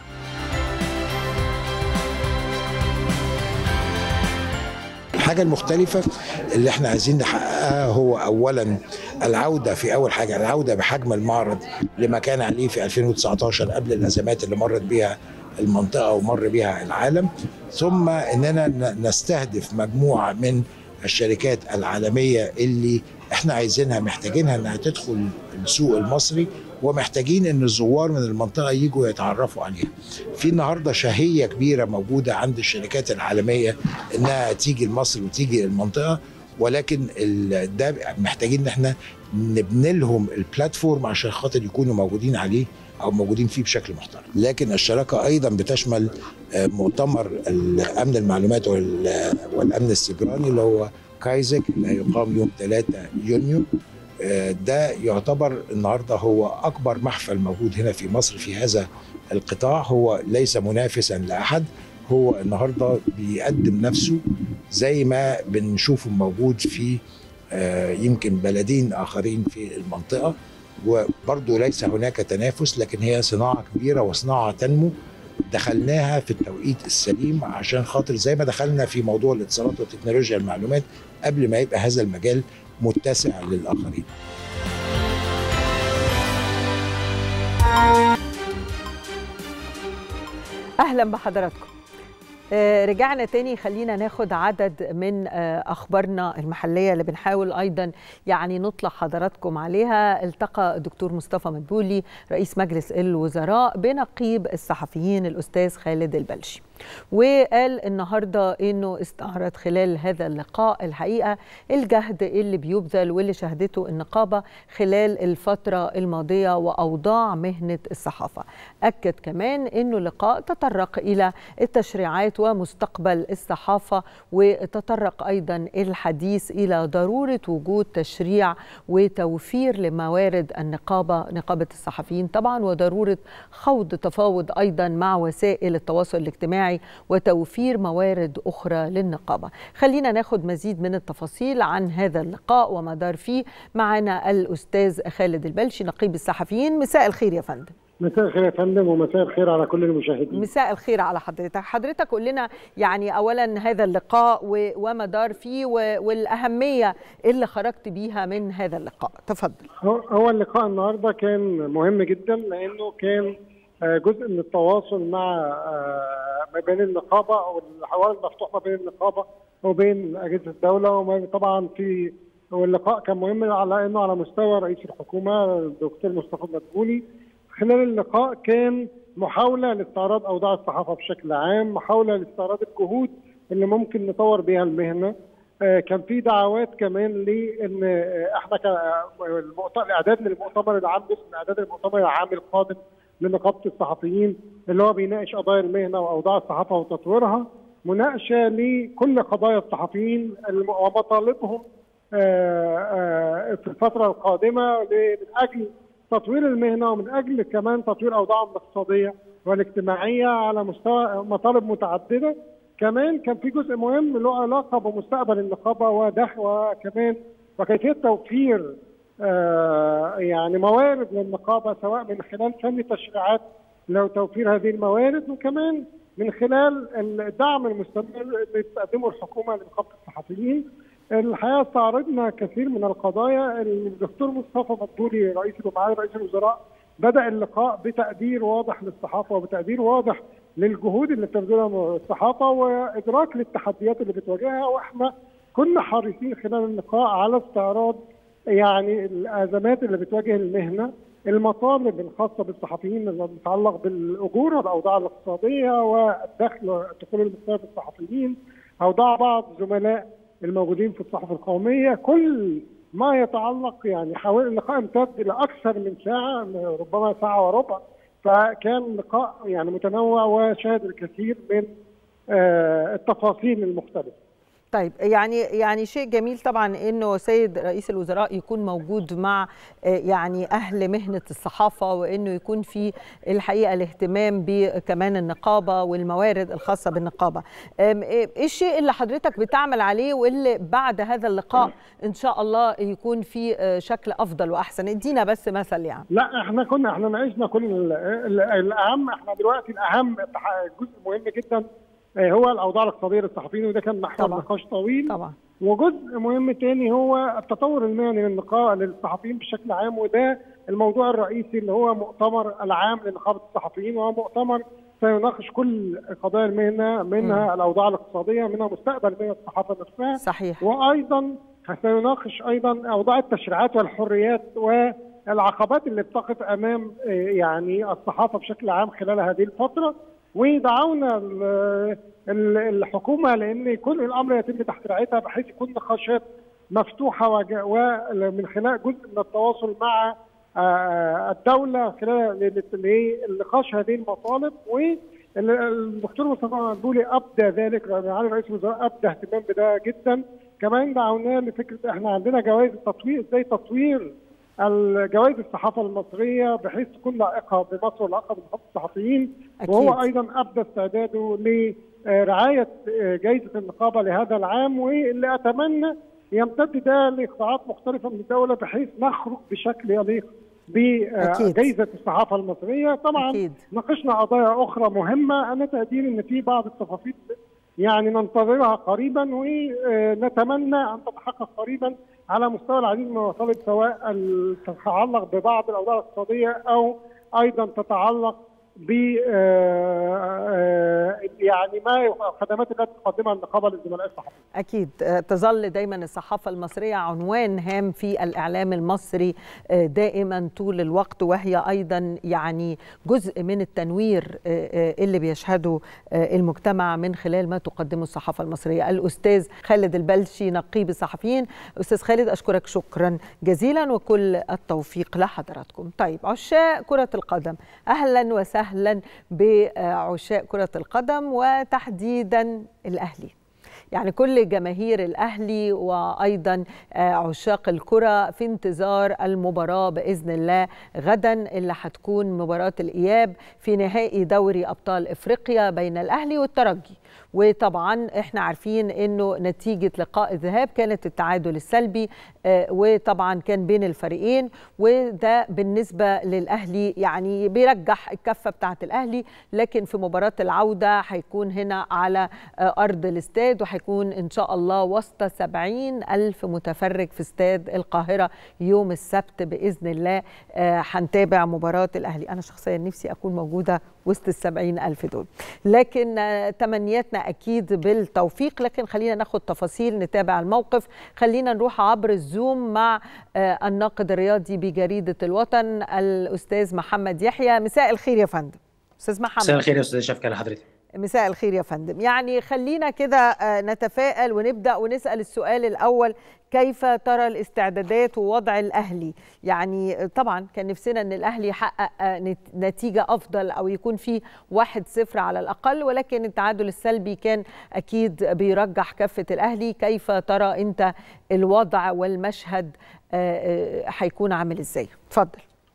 الحاجة المختلفة اللي احنا عايزين نحققها هو أولا العودة في أول حاجة العودة بحجم المعرض لما كان عليه في 2019 قبل الأزمات اللي مرت بها المنطقة ومر بها العالم ثم أننا نستهدف مجموعة من الشركات العالمية اللي احنا عايزينها محتاجينها انها تدخل السوق المصري ومحتاجين ان الزوار من المنطقه يجوا يتعرفوا عليها. في النهارده شهيه كبيره موجوده عند الشركات العالميه انها تيجي لمصر وتيجي للمنطقه ولكن ده محتاجين ان احنا نبني لهم البلاتفورم عشان خاطر يكونوا موجودين عليه او موجودين فيه بشكل محترم لكن الشراكه ايضا بتشمل مؤتمر امن المعلومات والامن السيبراني اللي هو كايزك اللي هيقام يوم 3 يونيو ده يعتبر النهارده هو اكبر محفل موجود هنا في مصر في هذا القطاع هو ليس منافسا لاحد هو النهارده بيقدم نفسه زي ما بنشوفه موجود في يمكن بلدين اخرين في المنطقه وبرضه ليس هناك تنافس لكن هي صناعه كبيره وصناعه تنمو دخلناها في التوقيت السليم عشان خاطر زي ما دخلنا في موضوع الاتصالات وتكنولوجيا المعلومات قبل ما يبقى هذا المجال متسع للاخرين. اهلا بحضراتكم. رجعنا تاني خلينا ناخد عدد من اخبارنا المحليه اللي بنحاول ايضا يعني نطلع حضراتكم عليها التقى الدكتور مصطفى مدبولي رئيس مجلس الوزراء بنقيب الصحفيين الاستاذ خالد البلشي وقال النهارده انه استعرض خلال هذا اللقاء الحقيقه الجهد اللي بيبذل واللي شهدته النقابه خلال الفتره الماضيه واوضاع مهنه الصحافه. اكد كمان انه اللقاء تطرق الى التشريعات ومستقبل الصحافه وتطرق ايضا الحديث الى ضروره وجود تشريع وتوفير لموارد النقابه نقابه الصحفيين طبعا وضروره خوض تفاوض ايضا مع وسائل التواصل الاجتماعي الاجتماعي وتوفير موارد أخرى للنقابة خلينا ناخد مزيد من التفاصيل عن هذا اللقاء وما دار فيه معنا الأستاذ خالد البلشي نقيب الصحفيين مساء الخير يا فندم مساء الخير يا فندم ومساء الخير على كل المشاهدين مساء الخير على حضرتك حضرتك قول لنا يعني اولا هذا اللقاء وما دار فيه والاهميه اللي خرجت بيها من هذا اللقاء تفضل هو اللقاء النهارده كان مهم جدا لانه كان جزء من التواصل مع ما بين النقابه او الحوار المفتوح ما بين النقابه وبين اجهزه الدوله وطبعا في واللقاء كان مهم على انه على مستوى رئيس الحكومه الدكتور مصطفى مدبولي خلال اللقاء كان محاوله لاستعراض اوضاع الصحافه بشكل عام، محاوله لاستعراض الجهود اللي ممكن نطور بها المهنه. آه كان في دعوات كمان لان آه احنا الاعداد للمؤتمر العام باسم اعداد المؤتمر العام القادم لنقابه الصحفيين اللي هو بيناقش قضايا المهنه واوضاع الصحافه وتطويرها مناقشه لكل قضايا الصحفيين ومطالبهم آه في الفتره القادمه من اجل تطوير المهنه ومن اجل كمان تطوير اوضاعهم الاقتصاديه والاجتماعيه على مستوى مطالب متعدده كمان كان في جزء مهم له علاقه بمستقبل النقابه ودخل وكمان وكيفيه توفير آه يعني موارد للنقابه سواء من خلال فن تشريعات لو توفير هذه الموارد وكمان من خلال الدعم المستمر اللي بتقدمه الحكومه لنقابه الصحفيين الحقيقه استعرضنا كثير من القضايا الدكتور مصطفى مدبولي رئيس الجمهوريه رئيس الوزراء بدا اللقاء بتقدير واضح للصحافه وبتقدير واضح للجهود اللي بتبذلها الصحافه وادراك للتحديات اللي بتواجهها واحنا كنا حريصين خلال اللقاء على استعراض يعني الازمات اللي بتواجه المهنه المطالب الخاصه بالصحفيين اللي بتتعلق بالاجور والاوضاع الاقتصاديه والدخل والدخول المختلف الصحفيين اوضاع بعض زملاء الموجودين في الصحف القوميه كل ما يتعلق يعني حوالي اللقاء امتد الى اكثر من ساعه ربما ساعه وربع فكان لقاء يعني متنوع وشهد الكثير من التفاصيل المختلفه طيب يعني يعني شيء جميل طبعا انه سيد رئيس الوزراء يكون موجود مع يعني اهل مهنه الصحافه وانه يكون في الحقيقه الاهتمام بكمان النقابه والموارد الخاصه بالنقابه. ايه الشيء اللي حضرتك بتعمل عليه واللي بعد هذا اللقاء ان شاء الله يكون في شكل افضل واحسن؟ ادينا بس مثل يعني. لا احنا كنا احنا ناقشنا كل الاهم احنا دلوقتي الاهم جزء مهم جدا هو الاوضاع الاقتصاديه للصحفيين وده كان محور نقاش طويل طبعا وجزء مهم تاني هو التطور المهني للنقاء للصحفيين بشكل عام وده الموضوع الرئيسي اللي هو مؤتمر العام لنقابه الصحفيين وهو مؤتمر سيناقش كل قضايا المهنه منها م. الاوضاع الاقتصاديه منها مستقبل مهنه الصحافه نفسها صحيح وايضا سيناقش ايضا اوضاع التشريعات والحريات والعقبات اللي بتقف امام يعني الصحافه بشكل عام خلال هذه الفتره ودعونا الحكومه لان كل الامر يتم تحت رعايتها بحيث يكون نقاشات مفتوحه ومن خلال جزء من التواصل مع الدوله خلال لنقاش هذه المطالب والدكتور مصطفى مدبولي ابدى ذلك معالي رئيس الوزراء ابدى اهتمام بده جدا كمان دعوناه لفكره احنا عندنا جوائز التطوير ازاي تطوير الجوائز الصحافه المصريه بحيث تكون لائقه بمصر ولائقه بنقابه الصحفيين أكيد. وهو ايضا ابدى استعداده لرعايه جائزه النقابه لهذا العام واللي اتمنى يمتد ده لقطاعات مختلفه من الدوله بحيث نخرج بشكل يليق بجائزه الصحافه المصريه طبعا أكيد. ناقشنا قضايا اخرى مهمه انا تقديري ان في بعض التفاصيل يعني ننتظرها قريبا ونتمنى ان تتحقق قريبا على مستوى العديد من المطالب سواء تتعلق ببعض الاوضاع الاقتصاديه او ايضا تتعلق ب يعني ما الخدمات التي تقدمها النقابه للزملاء الصحفيين. اكيد تظل دايما الصحافه المصريه عنوان هام في الاعلام المصري دائما طول الوقت وهي ايضا يعني جزء من التنوير اللي بيشهده المجتمع من خلال ما تقدمه الصحافه المصريه. الاستاذ خالد البلشي نقيب الصحفيين، استاذ خالد اشكرك شكرا جزيلا وكل التوفيق لحضراتكم. طيب عشاق كره القدم اهلا وسهلا بعشاق كره القدم وتحديدا الاهلي يعني كل جماهير الاهلي وايضا عشاق الكره في انتظار المباراه باذن الله غدا اللي هتكون مباراه الاياب في نهائي دوري ابطال افريقيا بين الاهلي والترجي وطبعا احنا عارفين انه نتيجه لقاء الذهاب كانت التعادل السلبي وطبعا كان بين الفريقين وده بالنسبه للاهلي يعني بيرجح الكفه بتاعه الاهلي لكن في مباراه العوده هيكون هنا على ارض الاستاد وهيكون ان شاء الله وسط 70 الف متفرج في استاد القاهره يوم السبت باذن الله هنتابع مباراه الاهلي انا شخصيا نفسي اكون موجوده وسط السبعين ألف دول لكن تمنياتنا أكيد بالتوفيق لكن خلينا ناخد تفاصيل نتابع الموقف خلينا نروح عبر الزوم مع الناقد الرياضي بجريدة الوطن الأستاذ محمد يحيى مساء الخير يا فندم أستاذ محمد مساء الخير يا أستاذ شفكة لحضرتك مساء الخير يا فندم يعني خلينا كده نتفائل ونبدا ونسال السؤال الاول كيف ترى الاستعدادات ووضع الاهلي يعني طبعا كان نفسنا ان الاهلي يحقق نتيجه افضل او يكون في واحد صفر على الاقل ولكن التعادل السلبي كان اكيد بيرجح كفه الاهلي كيف ترى انت الوضع والمشهد هيكون عامل ازاي اتفضل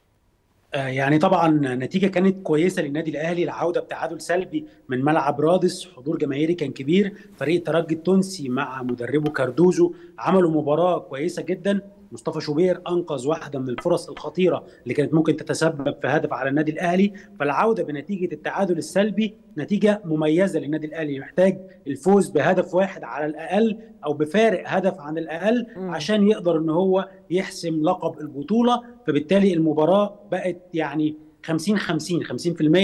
يعني طبعا نتيجه كانت كويسه للنادي الاهلي العوده بتعادل سلبي من ملعب رادس حضور جماهيري كان كبير فريق الترجي التونسي مع مدربه كاردوزو عملوا مباراه كويسه جدا مصطفى شوبير انقذ واحده من الفرص الخطيره اللي كانت ممكن تتسبب في هدف على النادي الاهلي فالعوده بنتيجه التعادل السلبي نتيجه مميزه للنادي الاهلي محتاج الفوز بهدف واحد على الاقل او بفارق هدف عن الاقل م. عشان يقدر ان هو يحسم لقب البطوله فبالتالي المباراه بقت يعني 50 50 50%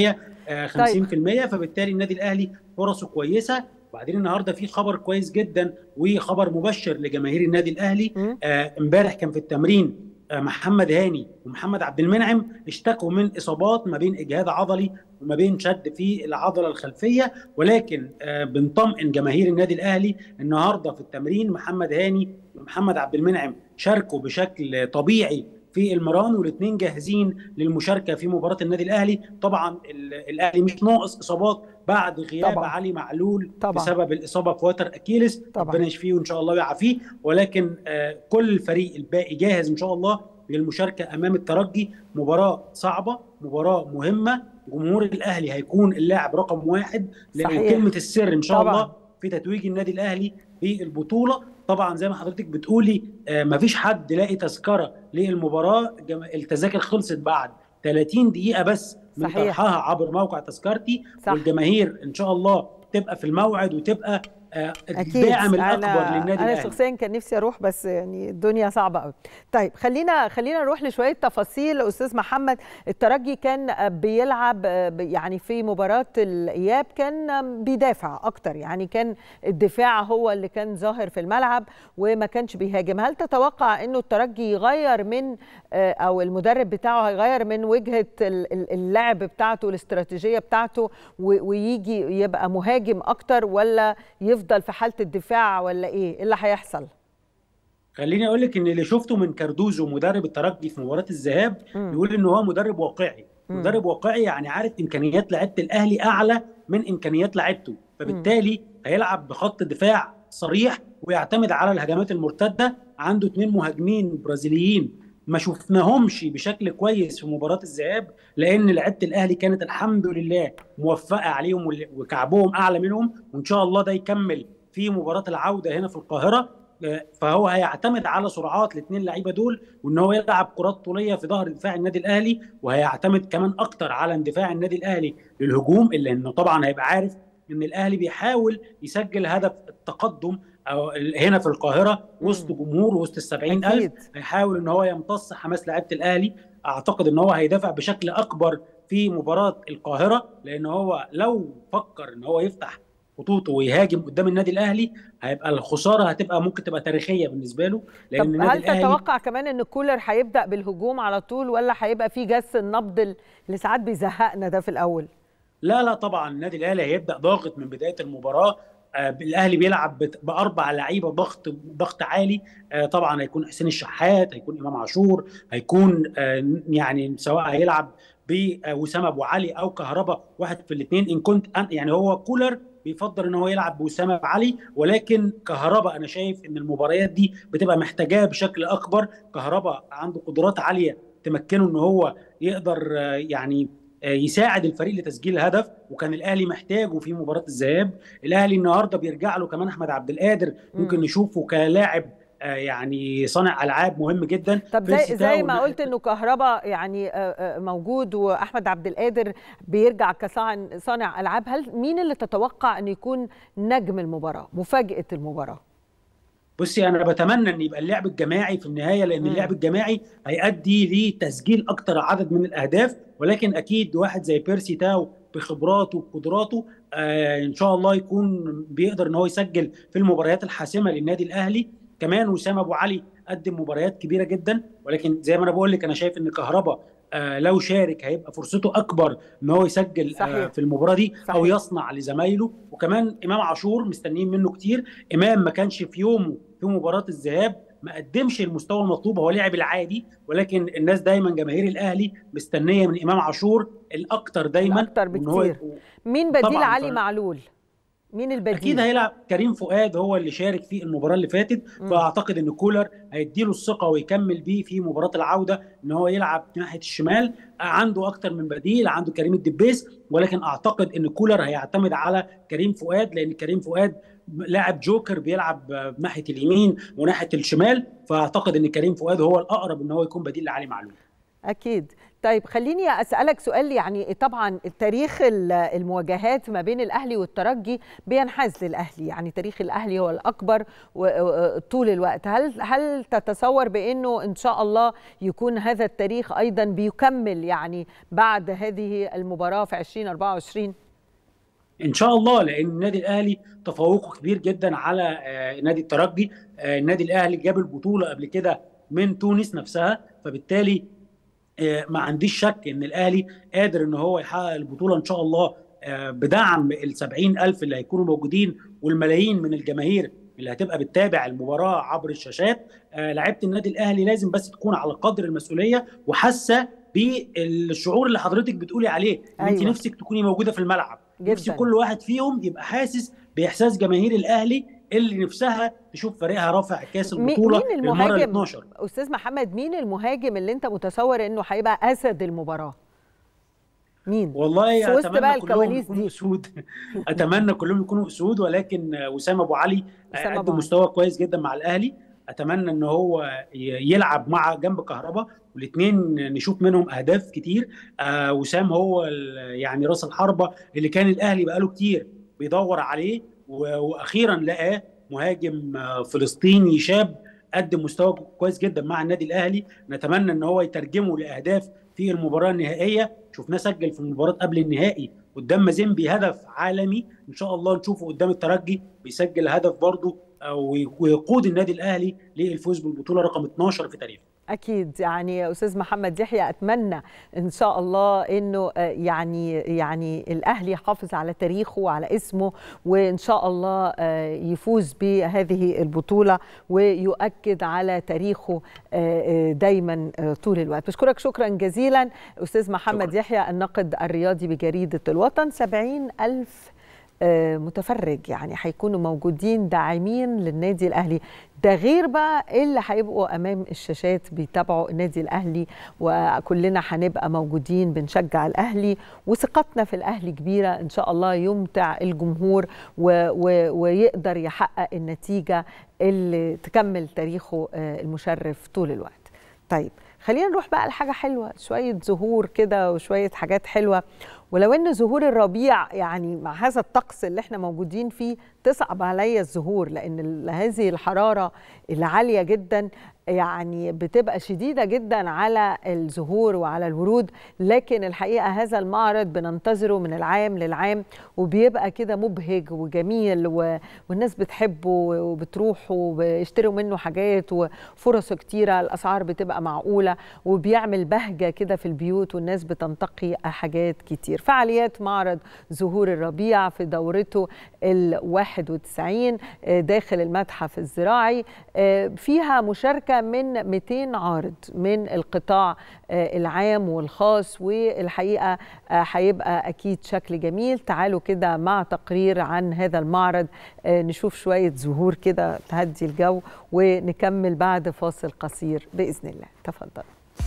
50% طيب. فبالتالي النادي الاهلي فرصه كويسه وبعدين النهارده في خبر كويس جدا وخبر مبشر لجماهير النادي الاهلي امبارح آه كان في التمرين آه محمد هاني ومحمد عبد المنعم اشتكوا من اصابات ما بين اجهاد عضلي وما بين شد في العضله الخلفيه ولكن آه بنطمئن جماهير النادي الاهلي النهارده في التمرين محمد هاني ومحمد عبد المنعم شاركوا بشكل طبيعي في المران والاثنين جاهزين للمشاركه في مباراه النادي الاهلي طبعا الاهلي مش ناقص اصابات بعد غياب طبعًا. علي معلول طبعًا. بسبب الاصابه في وتر اكيلس ربنا يشفيه وان شاء الله ويعافيه ولكن آه كل الفريق الباقي جاهز ان شاء الله للمشاركه امام الترجي مباراه صعبه مباراه مهمه جمهور الاهلي هيكون اللاعب رقم واحد لان كلمه السر ان شاء طبعًا. الله في تتويج النادي الاهلي في البطوله طبعا زي ما حضرتك بتقولي آه مفيش حد لاقي تذكره للمباراه التذاكر خلصت بعد 30 دقيقه بس من صحيح. طرحها عبر موقع تذكرتي صح. والجماهير ان شاء الله تبقى في الموعد وتبقى الداعم الاكبر للنادي انا الاهلي شخصيا كان نفسي اروح بس يعني الدنيا صعبه قوي طيب خلينا خلينا نروح لشويه تفاصيل استاذ محمد الترجي كان بيلعب يعني في مباراه الاياب كان بيدافع اكتر يعني كان الدفاع هو اللي كان ظاهر في الملعب وما كانش بيهاجم هل تتوقع انه الترجي يغير من او المدرب بتاعه هيغير من وجهه اللعب بتاعته الاستراتيجيه بتاعته ويجي يبقى مهاجم اكتر ولا يفضل في حاله الدفاع ولا ايه؟ ايه اللي هيحصل؟ خليني اقول لك ان اللي شفته من كاردوزو مدرب الترجي في مباراه الذهاب يقول ان هو مدرب واقعي، م. مدرب واقعي يعني عارف امكانيات لعيبه الاهلي اعلى من امكانيات لعيبته، فبالتالي م. هيلعب بخط دفاع صريح ويعتمد على الهجمات المرتده، عنده اثنين مهاجمين برازيليين ما شفناهمش بشكل كويس في مباراه الذهاب لان لعيبه الاهلي كانت الحمد لله موفقه عليهم وكعبهم اعلى منهم وان شاء الله ده يكمل في مباراه العوده هنا في القاهره فهو هيعتمد على سرعات الاثنين لعيبه دول وان هو يلعب كرات طوليه في ظهر دفاع النادي الاهلي وهيعتمد كمان اكتر على اندفاع النادي الاهلي للهجوم الا انه طبعا هيبقى عارف ان الاهلي بيحاول يسجل هدف التقدم أو هنا في القاهره وسط جمهور وسط ال 70000 هيحاول ان هو يمتص حماس لعيبه الاهلي اعتقد ان هو هيدافع بشكل اكبر في مباراه القاهره لان هو لو فكر ان هو يفتح خطوطه ويهاجم قدام النادي الاهلي هيبقى الخساره هتبقى ممكن تبقى تاريخيه بالنسبه له لان طب النادي هل الأهلي تتوقع كمان ان كولر هيبدا بالهجوم على طول ولا هيبقى في جس النبض اللي ساعات بيزهقنا ده في الاول؟ لا لا طبعا النادي الاهلي هيبدا ضاغط من بدايه المباراه آه الاهلي بيلعب باربع لعيبه ضغط ضغط عالي آه طبعا هيكون حسين الشحات هيكون امام عاشور هيكون آه يعني سواء هيلعب بوسام ابو علي او كهربا واحد في الاثنين ان كنت يعني هو كولر بيفضل ان هو يلعب بوسام علي ولكن كهربا انا شايف ان المباريات دي بتبقى محتاجاه بشكل اكبر كهربا عنده قدرات عاليه تمكنه ان هو يقدر يعني يساعد الفريق لتسجيل هدف وكان الاهلي محتاجه في مباراه الذهاب الاهلي النهارده بيرجع له كمان احمد عبد القادر ممكن نشوفه كلاعب يعني صانع العاب مهم جدا طب زي زي ما قلت انه كهربا يعني موجود واحمد عبد القادر بيرجع كصانع العاب هل مين اللي تتوقع ان يكون نجم المباراه مفاجاه المباراه بصي انا بتمنى ان يبقى اللعب الجماعي في النهايه لان اللعب الجماعي هيؤدي لتسجيل اكتر عدد من الاهداف ولكن اكيد واحد زي بيرسي تاو بخبراته وقدراته آه ان شاء الله يكون بيقدر ان هو يسجل في المباريات الحاسمه للنادي الاهلي كمان وسام ابو علي قدم مباريات كبيره جدا ولكن زي ما انا بقول لك انا شايف ان كهربا آه لو شارك هيبقى فرصته اكبر ان هو يسجل صحيح. آه في المباراه دي صحيح. او يصنع لزمايله وكمان امام عاشور مستنيين منه كتير امام ما كانش في يومه في مباراه الذهاب ما قدمش المستوى المطلوب هو لعب العادي ولكن الناس دايما جماهير الاهلي مستنيه من امام عاشور الاكتر دايما الاكتر بكتير مين بديل علي معلول مين البديل؟ اكيد هيلعب كريم فؤاد هو اللي شارك في المباراه اللي فاتت م. فاعتقد ان كولر هيديله الثقه ويكمل بيه في مباراه العوده ان هو يلعب ناحيه الشمال عنده اكتر من بديل عنده كريم الدبيس ولكن اعتقد ان كولر هيعتمد على كريم فؤاد لان كريم فؤاد لاعب جوكر بيلعب ناحيه اليمين وناحيه الشمال فاعتقد ان كريم فؤاد هو الاقرب ان هو يكون بديل لعلي معلول اكيد طيب خليني اسالك سؤال يعني طبعا تاريخ المواجهات ما بين الاهلي والترجي بينحاز للاهلي يعني تاريخ الاهلي هو الاكبر طول الوقت هل هل تتصور بانه ان شاء الله يكون هذا التاريخ ايضا بيكمل يعني بعد هذه المباراه في 2024 ان شاء الله لان النادي الاهلي تفوقه كبير جدا على نادي الترجي النادي الاهلي جاب البطوله قبل كده من تونس نفسها فبالتالي ما عنديش شك ان الاهلي قادر ان هو يحقق البطوله ان شاء الله بدعم ال 70 الف اللي هيكونوا موجودين والملايين من الجماهير اللي هتبقى بتتابع المباراه عبر الشاشات لعيبه النادي الاهلي لازم بس تكون على قدر المسؤوليه وحاسه بالشعور اللي حضرتك بتقولي عليه أيوة. انت نفسك تكوني موجوده في الملعب جداً. نفسك كل واحد فيهم يبقى حاسس باحساس جماهير الاهلي اللي نفسها تشوف فريقها رافع كاس البطوله مين المهاجم 12 استاذ محمد مين المهاجم اللي انت متصور انه هيبقى اسد المباراه مين والله اتمنى كلهم يكونوا اسود اتمنى كلهم يكونوا اسود ولكن وسام ابو علي قدم مستوى كويس جدا مع الاهلي اتمنى ان هو يلعب مع جنب كهربا والاثنين نشوف منهم اهداف كتير آه وسام هو يعني راس الحربه اللي كان الاهلي بقاله كتير بيدور عليه واخيرا لقاه مهاجم فلسطيني شاب قدم مستوى كويس جدا مع النادي الاهلي نتمنى ان هو يترجمه لاهداف في المباراه النهائيه شفناه سجل في المباراه قبل النهائي قدام مازيمبي هدف عالمي ان شاء الله نشوفه قدام الترجي بيسجل هدف برضه ويقود النادي الاهلي للفوز بالبطوله رقم 12 في تاريخه اكيد يعني استاذ محمد يحيى اتمنى ان شاء الله انه يعني يعني الاهلي يحافظ على تاريخه وعلى اسمه وان شاء الله يفوز بهذه البطوله ويؤكد على تاريخه دايما طول الوقت بشكرك شكرا جزيلا استاذ محمد شكرا. يحيى الناقد الرياضي بجريده الوطن 70 ألف متفرج يعني هيكونوا موجودين داعمين للنادي الاهلي ده غير بقى اللي هيبقوا امام الشاشات بيتابعوا النادي الاهلي وكلنا هنبقى موجودين بنشجع الاهلي وثقتنا في الاهلي كبيره ان شاء الله يمتع الجمهور و و ويقدر يحقق النتيجه اللي تكمل تاريخه المشرف طول الوقت. طيب خلينا نروح بقى لحاجه حلوه شويه زهور كده وشويه حاجات حلوه ولو ان زهور الربيع يعني مع هذا الطقس اللي احنا موجودين فيه تصعب عليا الزهور لان هذه الحراره العاليه جدا يعني بتبقى شديده جدا على الزهور وعلى الورود لكن الحقيقه هذا المعرض بننتظره من العام للعام وبيبقى كده مبهج وجميل والناس بتحبه وبتروح وبيشتروا منه حاجات وفرص كتيره الاسعار بتبقى معقوله وبيعمل بهجه كده في البيوت والناس بتنتقي حاجات كتير فعاليات معرض زهور الربيع في دورته ال 91 داخل المتحف الزراعي فيها مشاركة من 200 عارض من القطاع العام والخاص والحقيقة هيبقى أكيد شكل جميل تعالوا كده مع تقرير عن هذا المعرض نشوف شوية زهور كده تهدي الجو ونكمل بعد فاصل قصير بإذن الله تفضل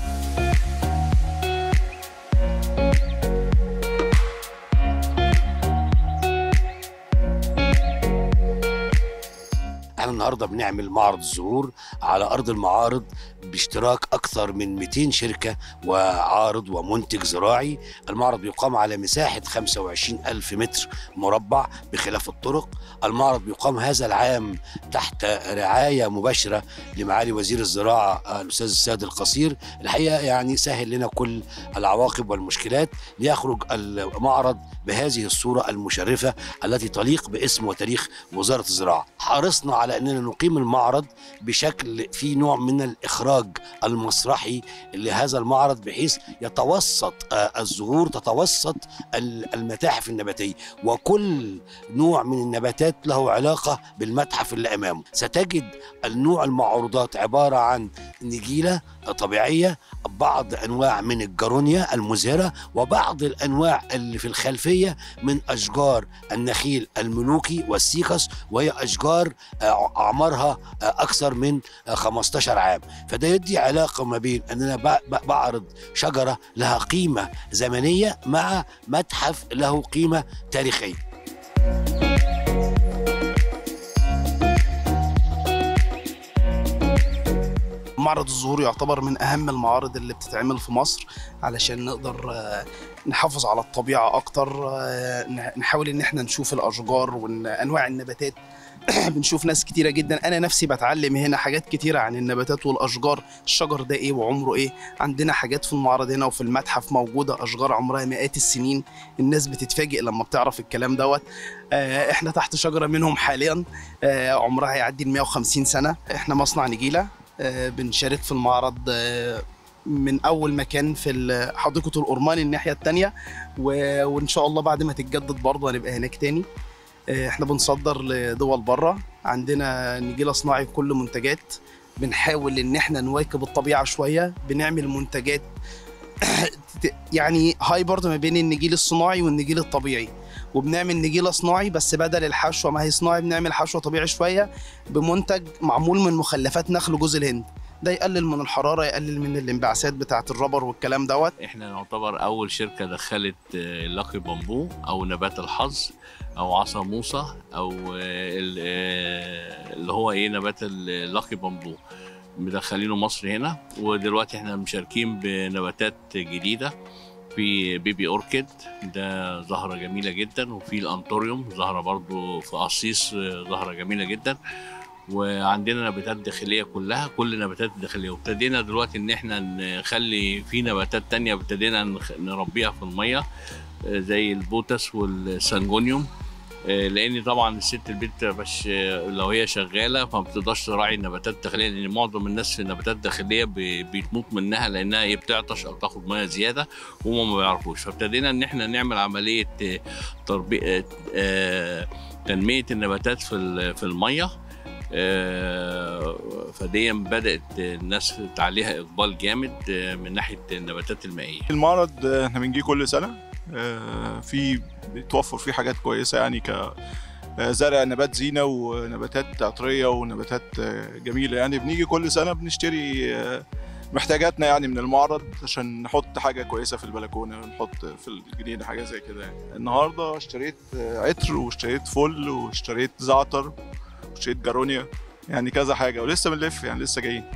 احنا النهارده بنعمل معرض الزهور على ارض المعارض باشتراك اكثر من 200 شركه وعارض ومنتج زراعي المعرض بيقام على مساحه 25 الف متر مربع بخلاف الطرق المعرض بيقام هذا العام تحت رعايه مباشره لمعالي وزير الزراعه الاستاذ السيد القصير الحقيقه يعني سهل لنا كل العواقب والمشكلات ليخرج المعرض بهذه الصوره المشرفه التي تليق باسم وتاريخ وزاره الزراعه حرصنا على اننا نقيم المعرض بشكل فيه نوع من الاخراج المسرحي لهذا المعرض بحيث يتوسط الزهور تتوسط المتاحف النباتيه وكل نوع من النباتات له علاقه بالمتحف اللي امامه ستجد النوع المعروضات عباره عن نجيله طبيعيه بعض انواع من الجارونيا المزهره وبعض الانواع اللي في الخلفيه من اشجار النخيل الملوكي والسيكس وهي اشجار اعمارها اكثر من 15 عام فده يدي علاقه ما بين ان انا بعرض شجره لها قيمه زمنيه مع متحف له قيمه تاريخيه معرض الزهور يعتبر من اهم المعارض اللي بتتعمل في مصر علشان نقدر نحافظ على الطبيعه اكتر نحاول ان احنا نشوف الاشجار وانواع النباتات بنشوف ناس كتيره جدا انا نفسي بتعلم هنا حاجات كتيره عن النباتات والاشجار الشجر ده ايه وعمره ايه عندنا حاجات في المعرض هنا وفي المتحف موجوده اشجار عمرها مئات السنين الناس بتتفاجئ لما بتعرف الكلام دوت احنا تحت شجره منهم حاليا عمرها يعدي ال 150 سنه احنا مصنع نجيله بنشارك في المعرض من اول مكان في حديقه الأورمان الناحيه الثانيه وان شاء الله بعد ما تتجدد برضه هنبقى هناك تاني احنا بنصدر لدول بره عندنا نجيله صناعي بكل منتجات بنحاول ان احنا نواكب الطبيعه شويه بنعمل منتجات يعني هاي برضه ما بين النجيل الصناعي والنجيل الطبيعي وبنعمل نجيله صناعي بس بدل الحشوه ما هي صناعي بنعمل حشوه طبيعي شويه بمنتج معمول من مخلفات نخل جوز الهند ده يقلل من الحراره يقلل من الانبعاثات بتاعه الربر والكلام دوت احنا نعتبر اول شركه دخلت لاقي بامبو او نبات الحظ او عصا موسى او اللي هو ايه نبات اللاقي بامبو مدخلينه مصر هنا ودلوقتي احنا مشاركين بنباتات جديده في بيبي اوركيد ده زهره جميله جدا وفي الانطوريوم زهره برضو في قصيص زهره جميله جدا وعندنا نباتات داخليه كلها كل النباتات الداخليه وابتدينا دلوقتي ان احنا نخلي في نباتات تانية ابتدينا نربيها في الميه زي البوتس والسانجونيوم لان طبعا الست البيت مش لو هي شغاله فما بتقدرش تراعي النباتات الداخليه لان معظم الناس في النباتات الداخليه بتموت منها لانها هي بتعطش او تاخد ميه زياده وهم ما بيعرفوش فابتدينا ان احنا نعمل عمليه تربيه تنميه النباتات في في الميه فديا بدات الناس عليها اقبال جامد من ناحيه النباتات المائيه المعرض احنا بنجي كل سنه في بيتوفر فيه حاجات كويسه يعني ك زرع نبات زينه ونباتات عطريه ونباتات جميله يعني بنيجي كل سنه بنشتري محتاجاتنا يعني من المعرض عشان نحط حاجه كويسه في البلكونه نحط في الجنينه حاجه زي كده يعني النهارده اشتريت عطر واشتريت فل واشتريت زعتر واشتريت جارونيا يعني كذا حاجه ولسه بنلف يعني لسه جايين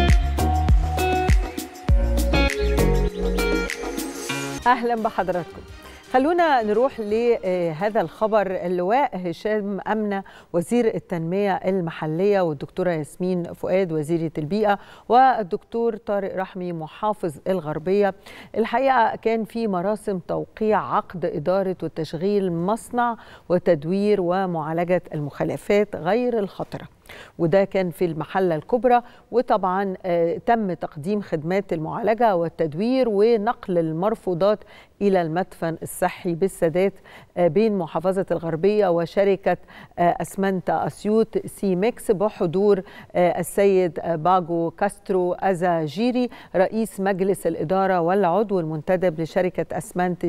اهلا بحضراتكم خلونا نروح لهذا الخبر اللواء هشام أمنة وزير التنمية المحلية والدكتورة ياسمين فؤاد وزيرة البيئة والدكتور طارق رحمي محافظ الغربية الحقيقة كان في مراسم توقيع عقد إدارة وتشغيل مصنع وتدوير ومعالجة المخلفات غير الخطرة وده كان في المحلة الكبرى وطبعا تم تقديم خدمات المعالجة والتدوير ونقل المرفوضات إلى المدفن الصحي بالسادات بين محافظة الغربية وشركة أسمنت أسيوط سي ميكس بحضور السيد باجو كاسترو أزا جيري رئيس مجلس الإدارة والعضو المنتدب لشركة أسمنت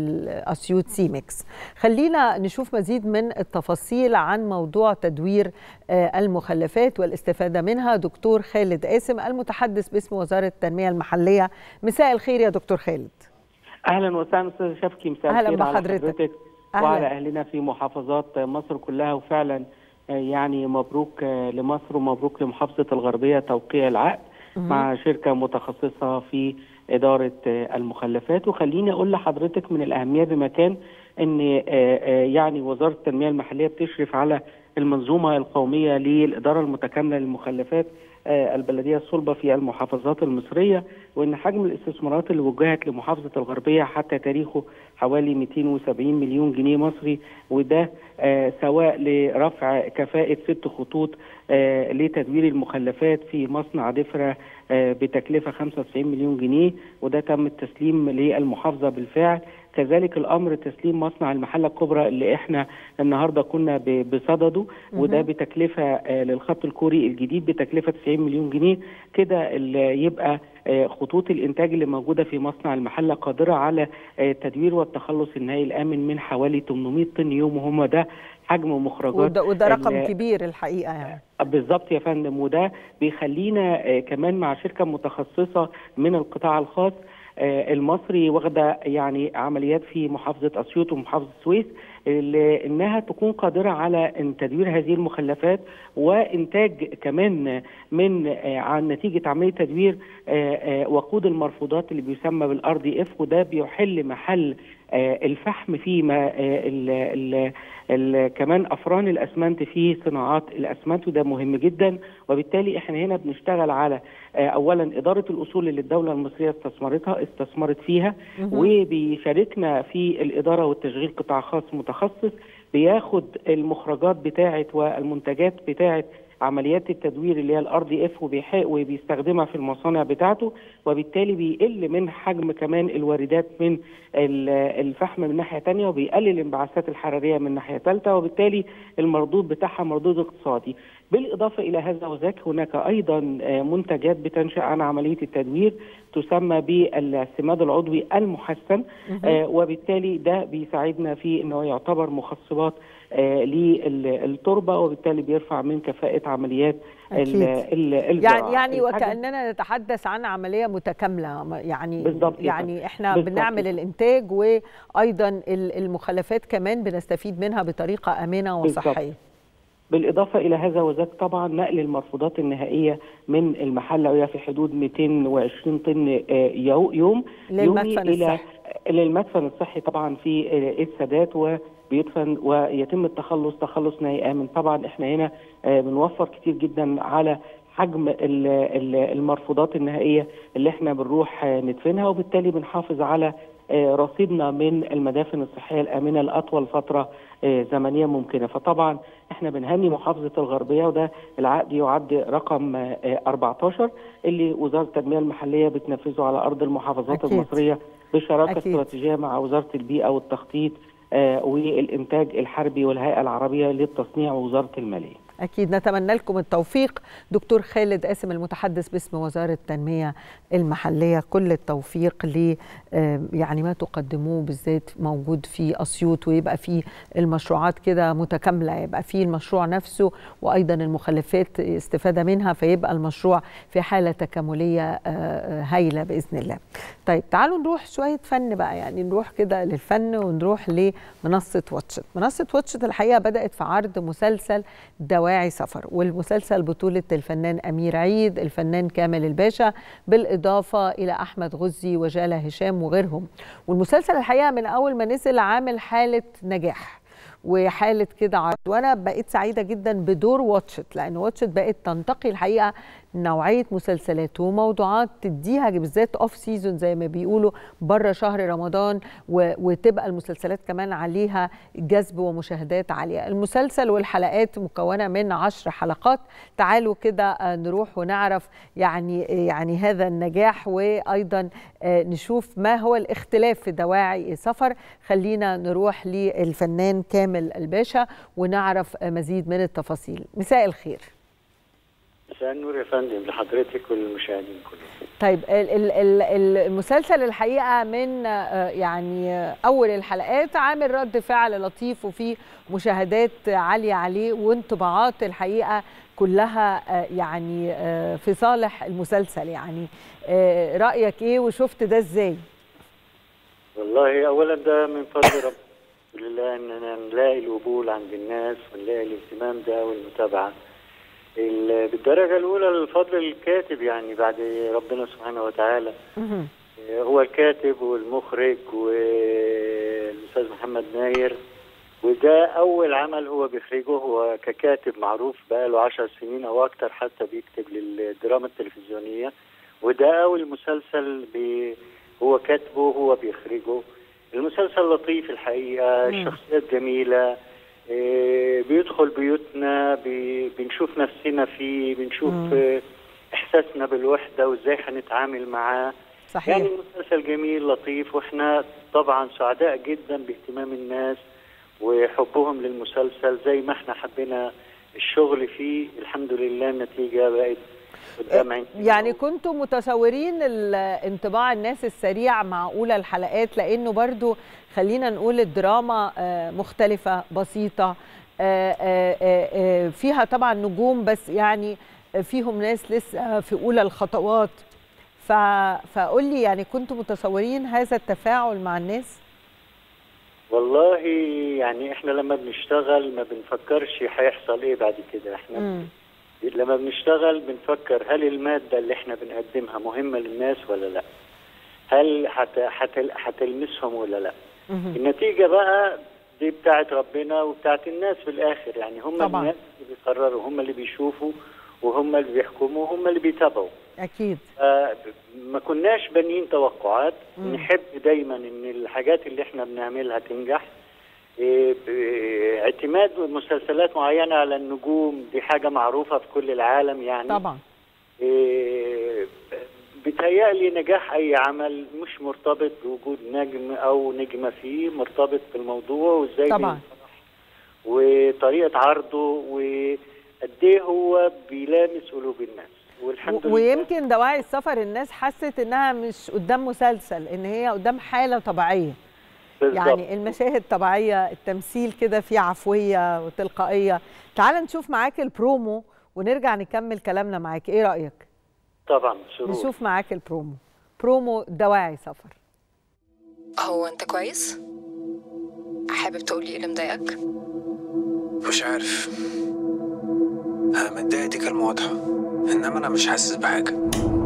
أسيوط سي ميكس خلينا نشوف مزيد من التفاصيل عن موضوع تدوير المخلفات والاستفادة منها دكتور خالد قاسم المتحدث باسم وزارة التنمية المحلية مساء الخير يا دكتور خالد اهلا وسهلا استاذ شفكي مساء أهلا الخير على بحضرتك. حضرتك أهلا. وعلى اهلنا في محافظات مصر كلها وفعلا يعني مبروك لمصر ومبروك لمحافظه الغربيه توقيع العقد مهم. مع شركه متخصصه في اداره المخلفات وخليني اقول لحضرتك من الاهميه بمكان ان يعني وزاره التنميه المحليه بتشرف على المنظومه القوميه للاداره المتكامله للمخلفات آه، البلديه الصلبه في المحافظات المصريه وان حجم الاستثمارات اللي وجهت لمحافظه الغربيه حتى تاريخه حوالي 270 مليون جنيه مصري وده آه، سواء لرفع كفاءه ست خطوط آه، لتدوير المخلفات في مصنع دفره آه، بتكلفه 95 مليون جنيه وده تم التسليم للمحافظه بالفعل كذلك الامر تسليم مصنع المحله الكبرى اللي احنا النهارده كنا ب- بصدده وده مهم. بتكلفه آه، للخط الكوري الجديد بتكلفه 90 مليون جنيه كده ال- يبقى آه، خطوط الانتاج اللي موجوده في مصنع المحله قادره على آه، التدوير والتخلص النهائي الامن من حوالي 800 طن يوم وهم ده حجم مخرجات وده, وده رقم ال- كبير الحقيقة يعني بالظبط يا فندم وده بيخلينا آه، كمان مع شركه متخصصه من القطاع الخاص آه، المصري واخده يعني عمليات في محافظه اسيوط ومحافظه السويس اللي انها تكون قادره على ان تدوير هذه المخلفات وانتاج كمان من آه، عن نتيجه عمليه تدوير آه، آه، وقود المرفوضات اللي بيسمى بالار دي اف وده بيحل محل آه، الفحم في ما آه، ال ال ال كمان افران الاسمنت في صناعات الاسمنت وده مهم جدا وبالتالي احنا هنا بنشتغل على آه، اولا اداره الاصول اللي الدوله المصريه استثمرتها استثمرت فيها مهم. وبيشاركنا في الاداره والتشغيل قطاع خاص متخصص بياخد المخرجات بتاعه والمنتجات بتاعه عمليات التدوير اللي هي الار دي اف وبيستخدمها في المصانع بتاعته وبالتالي بيقل من حجم كمان الواردات من ال- الفحم من ناحيه تانية وبيقلل الانبعاثات الحراريه من ناحيه ثالثه وبالتالي المردود بتاعها مردود اقتصادي بالاضافه الى هذا وذاك هناك ايضا آه، منتجات بتنشا عن عمليه التدوير تسمى بالسماد العضوي المحسن مهم. آه، وبالتالي ده بيساعدنا في انه يعتبر مخصبات آه، للتربه وبالتالي بيرفع من كفاءه عمليات ال- أكيد. ال- الزراعه يعني يعني الحاجة- وكأننا نتحدث عن عملية متكاملة يعني بالضبط كده. يعني احنا بالضبط بنعمل كده. الإنتاج وأيضا ال- المخلفات كمان بنستفيد منها بطريقة آمنة بالضبط. وصحية بالإضافة إلى هذا وذاك طبعا نقل المرفوضات النهائية من المحلة وهي في حدود 220 طن آه، يو- يوم للمدفن يومي إلى الصحي. للمدفن الصحي طبعا في آه، السادات وبيدفن ويتم التخلص تخلص نهائي آمن طبعا احنا هنا آه، بنوفر كتير جدا على حجم ال- ال- المرفوضات النهائية اللي احنا بنروح آه، ندفنها وبالتالي بنحافظ على آه، رصيدنا من المدافن الصحية الآمنة لأطول فترة آه، زمنية ممكنة فطبعا احنا بنهني محافظة الغربية وده العقد يعد رقم آه، آه، 14 اللي وزارة التنمية المحلية بتنفذه على أرض المحافظات أكيد. المصرية بشراكة أكيد. استراتيجية مع وزارة البيئة والتخطيط آه، والإنتاج الحربي والهيئة العربية للتصنيع ووزارة المالية أكيد نتمنى لكم التوفيق دكتور خالد قاسم المتحدث باسم وزارة التنمية المحلية كل التوفيق ل آه، يعني ما تقدموه بالذات موجود في أسيوط ويبقى في المشروعات كده متكاملة يبقى في المشروع نفسه وأيضا المخلفات استفادة منها فيبقى المشروع في حالة تكاملية آه، آه، هايلة بإذن الله طيب تعالوا نروح شوية فن بقى يعني نروح كده للفن ونروح لمنصة واتشت منصة واتشت الحقيقة بدأت في عرض مسلسل دواعي سفر والمسلسل بطولة الفنان أمير عيد الفنان كامل الباشا بالإضافة إلى أحمد غزي وجالة هشام وغيرهم والمسلسل الحقيقة من أول ما نزل عامل حالة نجاح وحالة كده عرض وأنا بقيت سعيدة جدا بدور واتشت لأن واتشت بقت تنتقي الحقيقة نوعيه مسلسلات وموضوعات تديها بالذات اوف سيزون زي ما بيقولوا بره شهر رمضان وتبقى المسلسلات كمان عليها جذب ومشاهدات عاليه المسلسل والحلقات مكونه من عشر حلقات تعالوا كده نروح ونعرف يعني يعني هذا النجاح وايضا نشوف ما هو الاختلاف في دواعي سفر خلينا نروح للفنان كامل الباشا ونعرف مزيد من التفاصيل مساء الخير مساء النور يا فندم لحضرتك والمشاهدين كلهم طيب ال ال المسلسل الحقيقه من يعني اول الحلقات عامل رد فعل لطيف وفي مشاهدات عاليه عليه وانطباعات الحقيقه كلها يعني في صالح المسلسل يعني رايك ايه وشفت ده ازاي والله اولا ده من فضل رب لله اننا نلاقي القبول عند الناس ونلاقي الاهتمام ده والمتابعه بالدرجه الاولى الفضل الكاتب يعني بعد ربنا سبحانه وتعالى هو الكاتب والمخرج والاستاذ محمد ناير وده اول عمل هو بيخرجه هو ككاتب معروف بقاله عشر سنين او اكتر حتى بيكتب للدراما التلفزيونيه وده اول مسلسل بي هو كاتبه هو بيخرجه المسلسل لطيف الحقيقه الشخصيات جميله إيه بيدخل بيوتنا بي بنشوف نفسنا فيه بنشوف مم. احساسنا بالوحده وازاي هنتعامل معاه صحيح يعني مسلسل جميل لطيف واحنا طبعا سعداء جدا باهتمام الناس وحبهم للمسلسل زي ما احنا حبينا الشغل فيه الحمد لله النتيجه بقت قدام يعني كنتوا متصورين انطباع الناس السريع مع اولى الحلقات لانه برضو خلينا نقول الدراما مختلفه بسيطه فيها طبعا نجوم بس يعني فيهم ناس لسه في اولى الخطوات فقول لي يعني كنتوا متصورين هذا التفاعل مع الناس والله يعني احنا لما بنشتغل ما بنفكرش هيحصل ايه بعد كده احنا م. لما بنشتغل بنفكر هل المادة اللي احنا بنقدمها مهمة للناس ولا لا هل هتلمسهم ولا لا مم. النتيجة بقى دي بتاعت ربنا وبتاعت الناس في الآخر يعني هم طبعا. الناس اللي بيقرروا هم اللي بيشوفوا وهم اللي بيحكموا وهم اللي بيتابعوا أكيد آه ما كناش بانيين توقعات مم. نحب دايما ان الحاجات اللي احنا بنعملها تنجح اعتماد مسلسلات معينة على النجوم دي حاجة معروفة في كل العالم يعني طبعا بيتهيألي نجاح أي عمل مش مرتبط بوجود نجم أو نجمة فيه مرتبط بالموضوع وإزاي طبعا وطريقة عرضه وقد إيه هو بيلامس قلوب الناس والحمد لله ويمكن دواعي السفر الناس حست إنها مش قدام مسلسل إن هي قدام حالة طبيعية بالزبط. يعني المشاهد طبيعية التمثيل كده فيه عفوية وتلقائية تعال نشوف معاك البرومو ونرجع نكمل كلامنا معاك ايه رأيك طبعا شروط. نشوف معاك البرومو برومو دواعي سفر هو انت كويس حابب تقولي ايه اللي مضايقك مش عارف انا متضايق دي كلمه واضحه انما انا مش حاسس بحاجه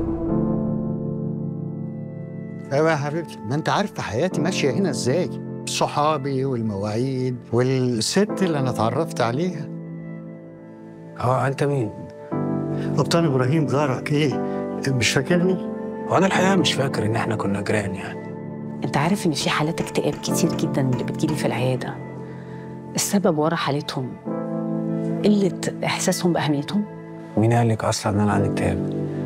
ايوه يا حبيبتي ما انت عارفه حياتي ماشيه هنا ازاي صحابي والمواعيد والست اللي انا اتعرفت عليها اه انت مين قبطان ابراهيم جارك ايه مش فاكرني وانا الحقيقه مش فاكر ان احنا كنا جيران يعني انت عارف ان في حالات اكتئاب كتير جدا اللي بتجيلي في العياده السبب ورا حالتهم قله احساسهم باهميتهم مين قال لك اصلا ان انا عندي اكتئاب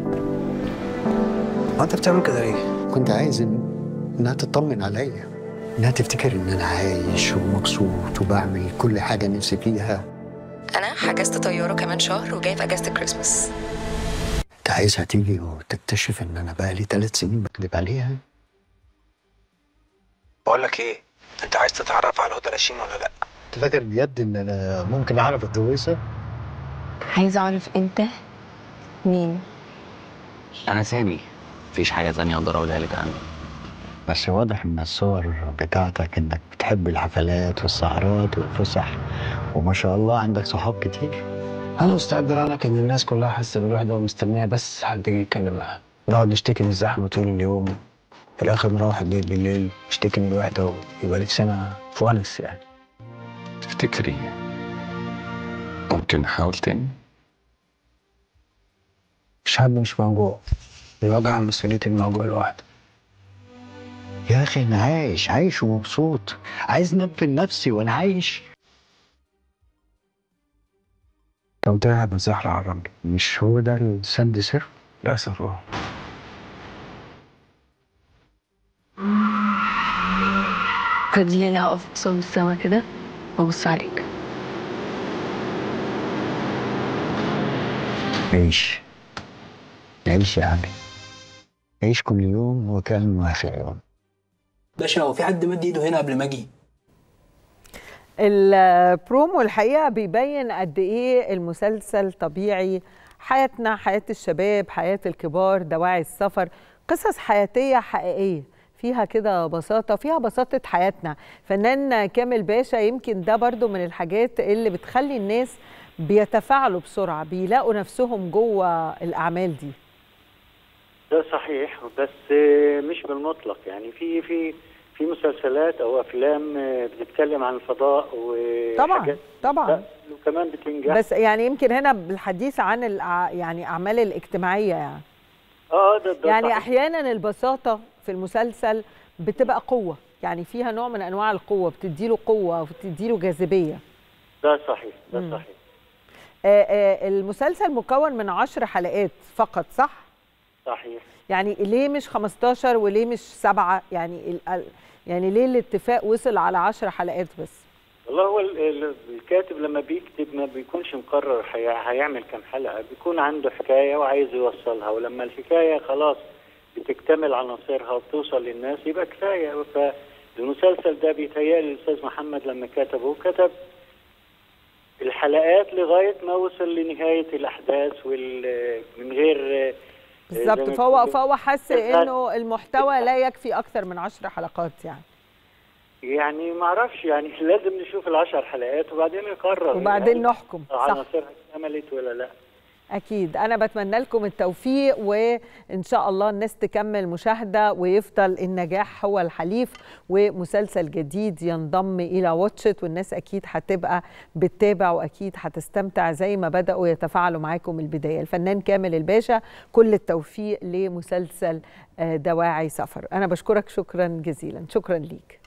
هو انت بتعمل كده ليه كنت عايز إن انها تطمن عليا انها تفتكر ان انا عايش ومبسوط وبعمل كل حاجه نفسي فيها انا حجزت طياره كمان شهر وجاي في اجازه الكريسماس انت عايزها تيجي وتكتشف ان انا بقالي ثلاث سنين بكذب عليها بقول لك ايه انت عايز تتعرف على هدى رشين ولا لا انت فاكر بجد ان انا ممكن اعرف اتجوزها عايز اعرف انت مين انا سامي مفيش حاجه تانية اقدر اقولها لك عني بس واضح من الصور بتاعتك انك بتحب الحفلات والسهرات والفسح وما شاء الله عندك صحاب كتير انا مستعد لك ان الناس كلها حاسه بالوحده ومستنيه بس حد يجي يتكلم معاها نقعد نشتكي من الزحمه طول اليوم في الاخر نروح البيت بالليل نشتكي من الوحده ويبقى نفسنا في ونس يعني تفتكري ممكن نحاول تاني الشعب مش موجوع الوجع مسؤولية الموجوع لوحده يا اخي انا عايش عايش ومبسوط عايز انام نفسي وانا عايش لو ده بزحلق على الرمل مش هو ده السد سر؟ للأسف اه خليني اقف قصاد السما كده وابص عليك عيش عيش يا عمي عيش كل يوم وكان آخر يوم باشا هو في حد مد ايده هنا قبل ما اجي البرومو الحقيقه بيبين قد ايه المسلسل طبيعي حياتنا حياه الشباب حياه الكبار دواعي السفر قصص حياتيه حقيقيه فيها كده بساطة فيها بساطة حياتنا فنان كامل باشا يمكن ده برضو من الحاجات اللي بتخلي الناس بيتفاعلوا بسرعة بيلاقوا نفسهم جوه الأعمال دي ده صحيح بس مش بالمطلق يعني في في في مسلسلات او افلام بتتكلم عن الفضاء طبعا طبعا وكمان بتنجح بس يعني يمكن هنا بالحديث عن الأع... يعني اعمال الاجتماعيه يعني اه ده, ده يعني صحيح. احيانا البساطه في المسلسل بتبقى قوه يعني فيها نوع من انواع القوه بتديله قوه وبتديله جاذبيه ده صحيح ده مم. صحيح آه آه المسلسل مكون من عشر حلقات فقط صح صحيح يعني ليه مش 15 وليه مش سبعة يعني ال... يعني ليه الاتفاق وصل على 10 حلقات بس والله هو ال- ال- الكاتب لما بيكتب ما بيكونش مقرر هي- هيعمل كام حلقة بيكون عنده حكاية وعايز يوصلها ولما الحكاية خلاص بتكتمل عناصرها وبتوصل للناس يبقى كفاية فالمسلسل ده بيتهيألي الأستاذ محمد لما كتبه كتب الحلقات لغاية ما وصل لنهاية الأحداث وال من غير بالظبط زي ما فهو بيقولوا فهو حس بالظبط. انه المحتوى لا يكفي اكثر من 10 حلقات يعني يعني ما اعرفش يعني لازم نشوف العشر حلقات وبعدين نقرر وبعدين هل نحكم صح عناصرها اكتملت ولا لا اكيد انا بتمنى لكم التوفيق وان شاء الله الناس تكمل مشاهده ويفضل النجاح هو الحليف ومسلسل جديد ينضم الى واتشت والناس اكيد هتبقى بتتابع واكيد هتستمتع زي ما بداوا يتفاعلوا معاكم من البدايه الفنان كامل الباشا كل التوفيق لمسلسل آه، دواعي سفر انا بشكرك شكرا جزيلا شكرا ليك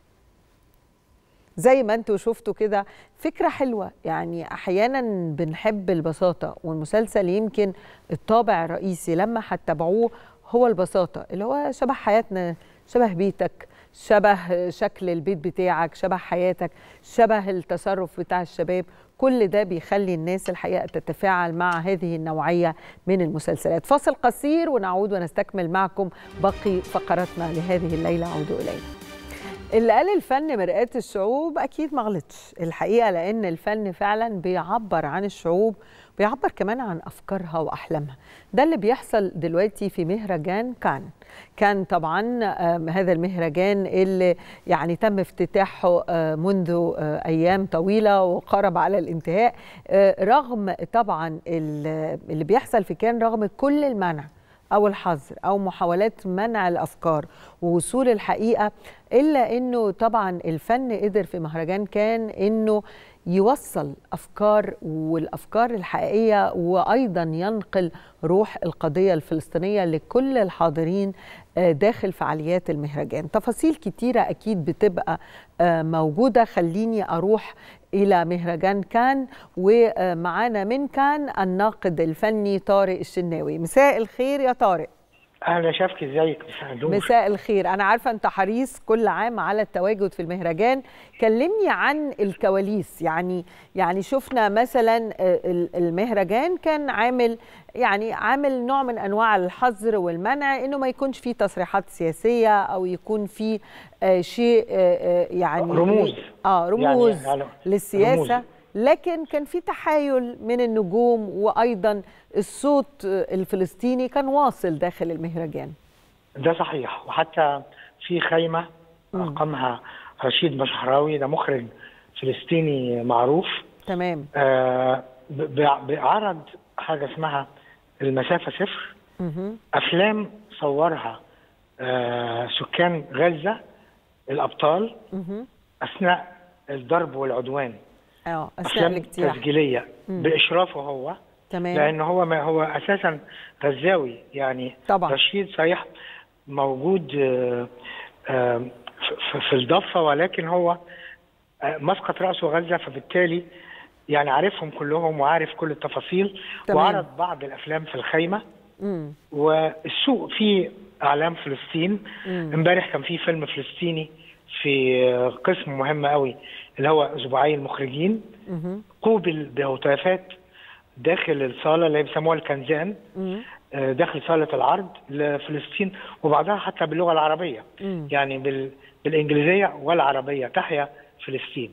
زي ما انتوا شفتوا كده فكرة حلوة يعني أحيانا بنحب البساطة والمسلسل يمكن الطابع الرئيسي لما هتتابعوه هو البساطة اللي هو شبه حياتنا شبه بيتك شبه شكل البيت بتاعك شبه حياتك شبه التصرف بتاع الشباب كل ده بيخلي الناس الحقيقة تتفاعل مع هذه النوعية من المسلسلات فاصل قصير ونعود ونستكمل معكم باقي فقراتنا لهذه الليلة عودوا إلينا اللي قال الفن مرآة الشعوب أكيد ما غلطش الحقيقة لأن الفن فعلا بيعبر عن الشعوب بيعبر كمان عن أفكارها وأحلامها ده اللي بيحصل دلوقتي في مهرجان كان كان طبعا آم، هذا المهرجان اللي يعني تم افتتاحه آه، منذ آه، أيام طويلة وقرب على الانتهاء آه، رغم طبعا ال- اللي بيحصل في كان رغم كل المنع او الحظر او محاولات منع الافكار ووصول الحقيقه الا انه طبعا الفن قدر في مهرجان كان انه يوصل افكار والافكار الحقيقيه وايضا ينقل روح القضيه الفلسطينيه لكل الحاضرين آه، داخل فعاليات المهرجان تفاصيل كتيره اكيد بتبقى آه، موجوده خليني اروح الى مهرجان كان ومعانا من كان الناقد الفني طارق الشناوي مساء الخير يا طارق اهلا شافكي ازيك مساء النور مساء الخير انا عارفه انت حريص كل عام على التواجد في المهرجان كلمني عن الكواليس يعني يعني شفنا مثلا آه، ال- المهرجان كان عامل يعني عامل نوع من انواع الحظر والمنع انه ما يكونش فيه تصريحات سياسيه او يكون فيه آه، شيء آه، آه، يعني رموز. اه رموز يعني- يعني للسياسه رموز. لكن كان في تحايل من النجوم وايضا الصوت آه، الفلسطيني كان واصل داخل المهرجان ده صحيح وحتى في خيمه اقامها رشيد مشحراوي ده مخرج فلسطيني معروف تمام آه ب- ب- بعرض حاجه اسمها المسافه صفر مهم. افلام صورها آه سكان غزه الابطال مهم. اثناء الضرب والعدوان اه اثناء افلام الاجتياح تسجيليه مم. باشرافه هو تمام لان هو ما هو اساسا غزاوي يعني طبعا رشيد صحيح موجود آه، آه، في- في الضفه ولكن هو آه، مسقط راسه غزه فبالتالي يعني عارفهم كلهم وعارف كل التفاصيل تمام. وعرض بعض الافلام في الخيمه مم. والسوق فيه اعلام فلسطين مم. امبارح كان في فيلم فلسطيني في قسم مهم قوي اللي هو اسبوعي المخرجين مهم. قوبل بهتافات داخل الصاله اللي بيسموها الكنزان مم. آه، داخل صاله العرض لفلسطين وبعضها حتى باللغه العربيه مم. يعني بال... بالانجليزيه والعربيه تحيا فلسطين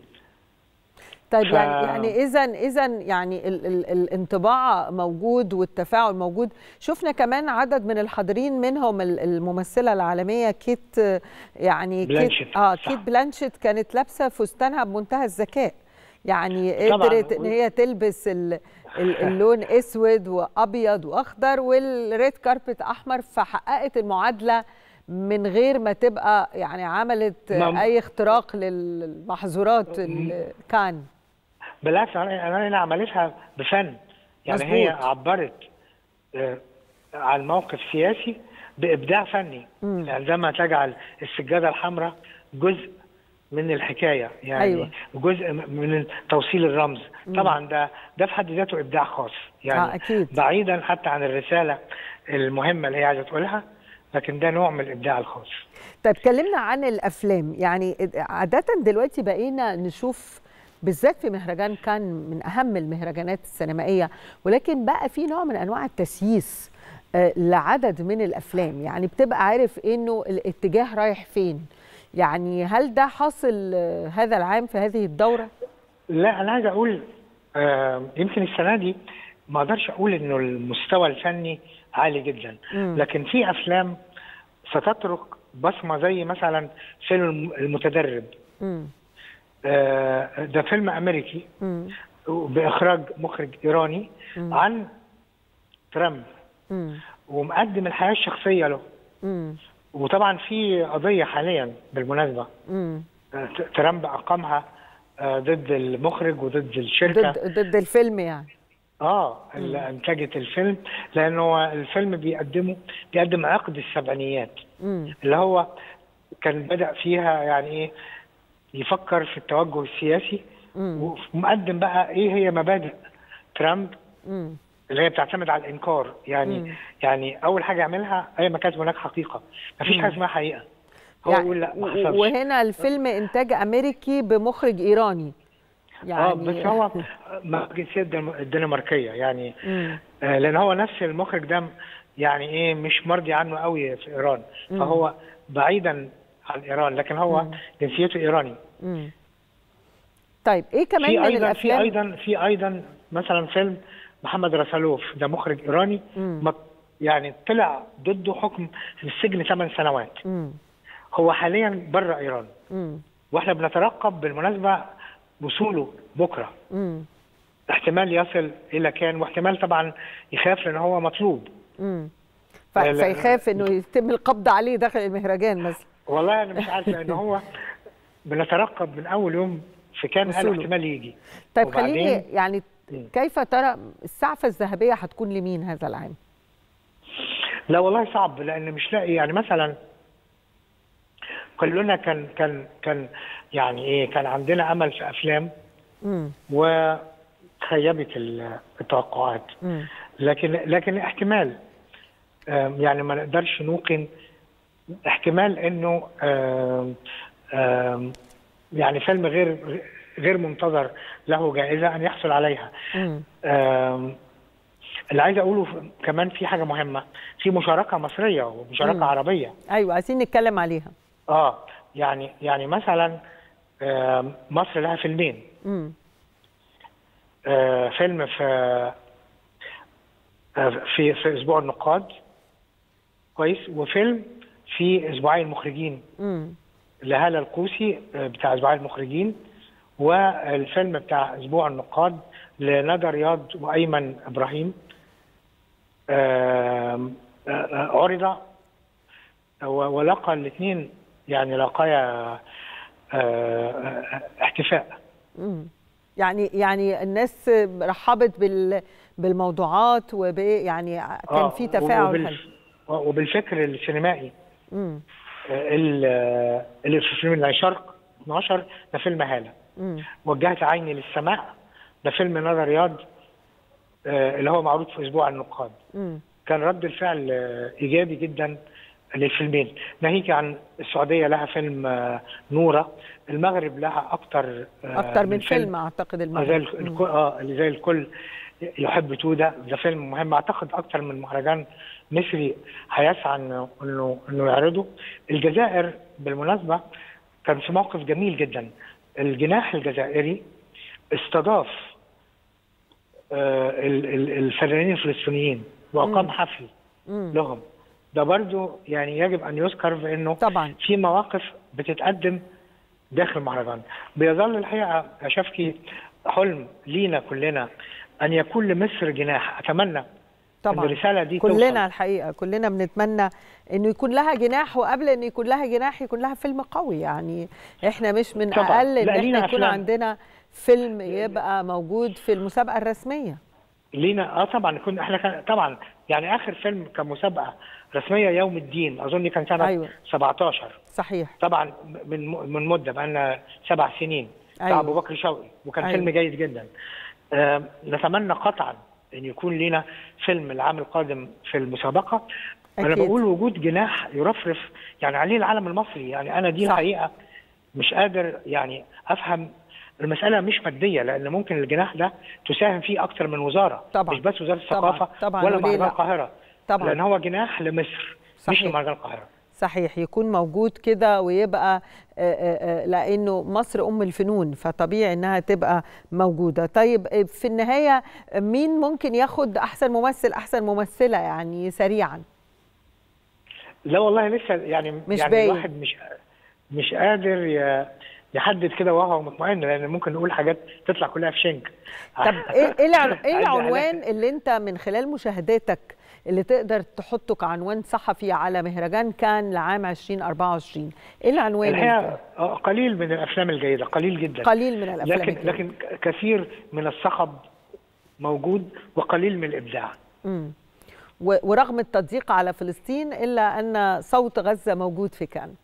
طيب ف- يعني يعني اذا اذا يعني ال ال الانطباع موجود والتفاعل موجود شفنا كمان عدد من الحاضرين منهم ال- الممثله العالميه كيت آه، يعني بلانشيت، كيت اه صح. كيت بلانشيت كانت لابسه فستانها بمنتهى الذكاء يعني طبعاً. قدرت ان هي تلبس ال ال اللون اسود وابيض واخضر والريد كاربت احمر فحققت المعادله من غير ما تبقى يعني عملت ما- اي اختراق للمحظورات ال- كان بالعكس انا انا أنا عملتها بفن يعني مظبوط. هي عبرت آه، عن موقف سياسي بابداع فني مم. عندما تجعل السجاده الحمراء جزء من الحكايه يعني أيوة. جزء من توصيل الرمز مم. طبعا ده ده في حد ذاته ابداع خاص يعني آه، أكيد. بعيدا حتى عن الرساله المهمه اللي هي عايزه تقولها لكن ده نوع من الابداع الخاص طيب كلمنا عن الافلام يعني عاده دلوقتي بقينا نشوف بالذات في مهرجان كان من اهم المهرجانات السينمائيه ولكن بقى في نوع من انواع التسييس آه، لعدد من الافلام يعني بتبقى عارف انه الاتجاه رايح فين يعني هل ده حاصل آه، هذا العام في هذه الدوره لا انا عايز اقول آه، يمكن السنه دي ما اقدرش اقول انه المستوى الفني عالي جدا مم. لكن في افلام ستترك بصمه زي مثلا فيلم الم- المتدرب مم. آه، ده فيلم امريكي مم. باخراج مخرج ايراني مم. عن ترامب مم. ومقدم الحياه الشخصيه له مم. وطبعا في قضيه حاليا بالمناسبه مم. آه، ت- ترامب اقامها آه، ضد المخرج وضد الشركه ضد ضد الفيلم يعني اه اللي انتجت الفيلم لانه الفيلم بيقدمه بيقدم عقد السبعينيات مم. اللي هو كان بدا فيها يعني ايه يفكر في التوجه السياسي مم. ومقدم بقى ايه هي مبادئ ترامب مم. اللي هي بتعتمد على الانكار يعني مم. يعني اول حاجه يعملها اي ما كانت هناك حقيقه مفيش مم. حاجه اسمها حقيقه هو يعني يقول لا ما و- حصلش وهنا الفيلم انتاج امريكي بمخرج ايراني يعني اه بس هو مع الجنسيه الدنم- الدنماركيه يعني مم. آه، لان هو نفس المخرج ده يعني ايه مش مرضي عنه قوي في ايران مم. فهو بعيدا عن ايران لكن هو جنسيته ايراني مم. طيب ايه كمان في من ايضا الافلام في ايضا في ايضا مثلا فيلم محمد رسلوف ده مخرج ايراني مم. ما- يعني طلع ضده حكم في السجن 8 سنوات مم. هو حاليا بره ايران مم. واحنا بنترقب بالمناسبه وصوله بكره مم. احتمال يصل الى كان واحتمال طبعا يخاف لان هو مطلوب مم. ف- لا، لا. فيخاف انه يتم القبض عليه داخل المهرجان مثلا والله انا مش عارف لان هو بنترقب من اول يوم في كان قال وصوله. احتمال يجي طيب وبعدين- خليني يعني كيف ترى السعفه الذهبيه هتكون لمين هذا العام؟ لا والله صعب لان مش لاقي يعني مثلا كلنا كان كان كان يعني ايه كان عندنا امل في افلام مم. وخيبت ال- التوقعات مم. لكن لكن احتمال آم، يعني ما نقدرش نوقن احتمال انه آم، آم، يعني فيلم غير غير منتظر له جائزه ان يحصل عليها مم. آم، اللي عايز اقوله ف- كمان في حاجه مهمه في مشاركه مصريه ومشاركه مم. عربيه ايوه عايزين نتكلم عليها اه يعني يعني مثلا آم، مصر لها فيلمين مم. آه، فيلم في آه، في في اسبوع النقاد كويس وفيلم في اسبوعي المخرجين مم. لهالة القوسي آه، بتاع اسبوعي المخرجين والفيلم بتاع اسبوع النقاد لندى رياض وايمن ابراهيم آم، آه، آه، عرض و- ولقى الاثنين يعني لقايا آه، آه، احتفاء مم. يعني يعني الناس رحبت بال بالموضوعات وب يعني كان آه، في تفاعل وبال- حلو آه، وبالفكر السينمائي مم. آه، ال- آه، اللي في فيلم العشرق 12 ده فيلم هاله مم. وجهت عيني للسماء ده فيلم نادى رياض آه، اللي هو معروض في اسبوع النقاد مم. كان رد الفعل آه، ايجابي جدا للفيلمين ناهيك عن السعوديه لها فيلم آه، نوره المغرب لها اكتر آه، اكتر من فيلم اعتقد زي المغرب الك- الكل اه اللي زي الكل يحب توده ده فيلم مهم اعتقد اكتر من مهرجان مصري هيسعى انه انه انه يعرضه الجزائر بالمناسبه كان في موقف جميل جدا الجناح الجزائري استضاف آه، ال- ال- الفنانين الفلسطينيين واقام حفل مم. لهم ده برضو يعني يجب ان يذكر بانه طبعا في مواقف بتتقدم داخل المهرجان بيظل الحقيقه يا شفكي حلم لينا كلنا ان يكون لمصر جناح اتمنى طبعا ان الرساله دي كلنا توصل. الحقيقه كلنا بنتمنى انه يكون لها جناح وقبل ان يكون لها جناح يكون لها فيلم قوي يعني احنا مش من طبعاً. اقل ان لا، احنا لينا يكون أفلام. عندنا فيلم يبقى موجود في المسابقه الرسميه لينا اه طبعا كنا احنا كان طبعا يعني اخر فيلم كمسابقه رسميه يوم الدين اظن كان سنه أيوة. 17 صحيح طبعا من من مده بقى سبع سنين بتاع أيوة. ابو بكر شوقي وكان أيوة. فيلم جيد جدا آه نتمنى قطعا ان يكون لنا فيلم العام القادم في المسابقه انا أكيد. بقول وجود جناح يرفرف يعني عليه العالم المصري يعني انا دي صح. الحقيقه مش قادر يعني افهم المساله مش ماديه لان ممكن الجناح ده تساهم فيه اكثر من وزاره طبعا. مش بس وزاره طبعاً. الثقافه طبعاً. ولا وليه مهرجان لا؟ القاهره طبعاً. لان هو جناح لمصر مش صحيح. لمهرجان القاهره صحيح يكون موجود كده ويبقى آه، آه، آه، لانه مصر ام الفنون فطبيعي انها تبقى موجوده طيب آه، في النهايه مين ممكن ياخد احسن ممثل احسن ممثله يعني سريعا لا والله لسه يعني مش يعني باين. الواحد مش مش قادر ي- يحدد كده وهو مطمئن لان ممكن نقول حاجات تطلع كلها في شنك طب ايه إيه العن- ايه عندي العنوان اللي انت من خلال مشاهداتك اللي تقدر تحطه كعنوان صحفي على مهرجان كان لعام 2024 ايه العنوان الحقيقه اللي- آه، قليل من الافلام الجيده قليل جدا قليل من الافلام لكن الجيدة. لكن كثير من الصخب موجود وقليل من الابداع مم. و- ورغم التضييق على فلسطين الا ان صوت غزه موجود في كان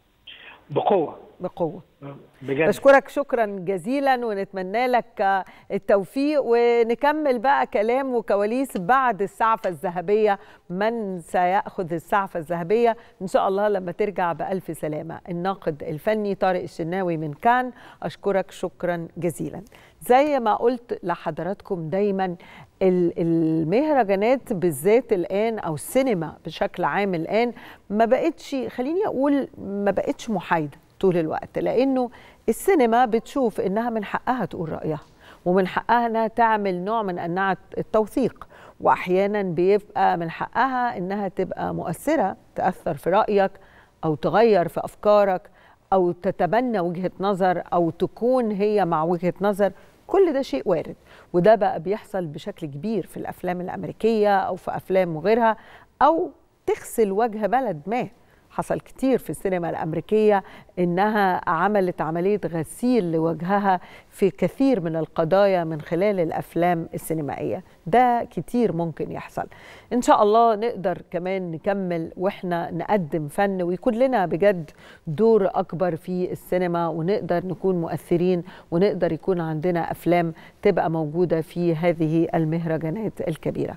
بقوه بقوه بجد بشكرك شكرا جزيلا ونتمنى لك التوفيق ونكمل بقى كلام وكواليس بعد السعفة الذهبية من سيأخذ السعفة الذهبية إن شاء الله لما ترجع بألف سلامة الناقد الفني طارق الشناوي من كان أشكرك شكرا جزيلا زي ما قلت لحضراتكم دايما ال- المهرجانات بالذات الآن أو السينما بشكل عام الآن ما بقتش خليني أقول ما بقتش محايدة طول الوقت لانه السينما بتشوف انها من حقها تقول رايها ومن حقها انها تعمل نوع من انواع التوثيق واحيانا بيبقى من حقها انها تبقى مؤثره تاثر في رايك او تغير في افكارك او تتبنى وجهه نظر او تكون هي مع وجهه نظر كل ده شيء وارد وده بقى بيحصل بشكل كبير في الافلام الامريكيه او في افلام وغيرها او تغسل وجه بلد ما حصل كتير في السينما الأمريكية إنها عملت عملية غسيل لوجهها في كثير من القضايا من خلال الأفلام السينمائية ده كتير ممكن يحصل إن شاء الله نقدر كمان نكمل وإحنا نقدم فن ويكون لنا بجد دور أكبر في السينما ونقدر نكون مؤثرين ونقدر يكون عندنا أفلام تبقى موجودة في هذه المهرجانات الكبيرة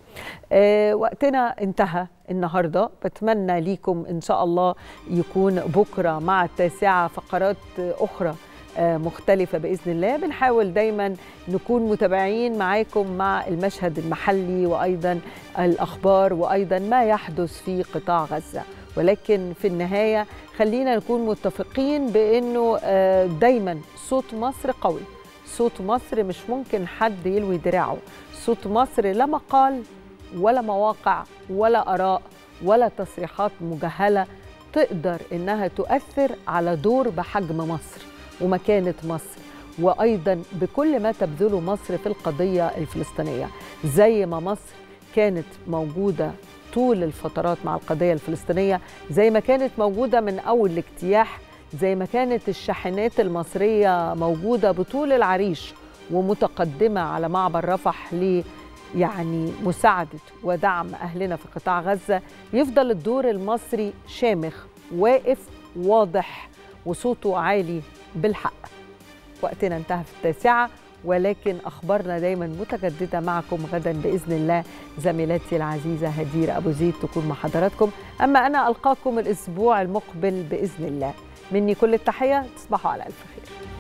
آه وقتنا انتهى النهارده بتمنى ليكم ان شاء الله يكون بكره مع التاسعه فقرات اخرى مختلفه باذن الله بنحاول دايما نكون متابعين معاكم مع المشهد المحلي وايضا الاخبار وايضا ما يحدث في قطاع غزه ولكن في النهايه خلينا نكون متفقين بانه دايما صوت مصر قوي صوت مصر مش ممكن حد يلوي دراعه صوت مصر لا مقال ولا مواقع ولا اراء ولا تصريحات مجهله تقدر انها تؤثر على دور بحجم مصر ومكانه مصر وايضا بكل ما تبذله مصر في القضيه الفلسطينيه زي ما مصر كانت موجوده طول الفترات مع القضيه الفلسطينيه زي ما كانت موجوده من اول الاجتياح زي ما كانت الشاحنات المصريه موجوده بطول العريش ومتقدمة على معبر رفح ل يعني مساعدة ودعم أهلنا في قطاع غزة يفضل الدور المصري شامخ واقف واضح وصوته عالي بالحق وقتنا انتهى في التاسعة ولكن أخبارنا دايما متجددة معكم غدا بإذن الله زميلتي العزيزة هدير أبو زيد تكون مع حضراتكم أما أنا ألقاكم الأسبوع المقبل بإذن الله مني كل التحية تصبحوا على ألف خير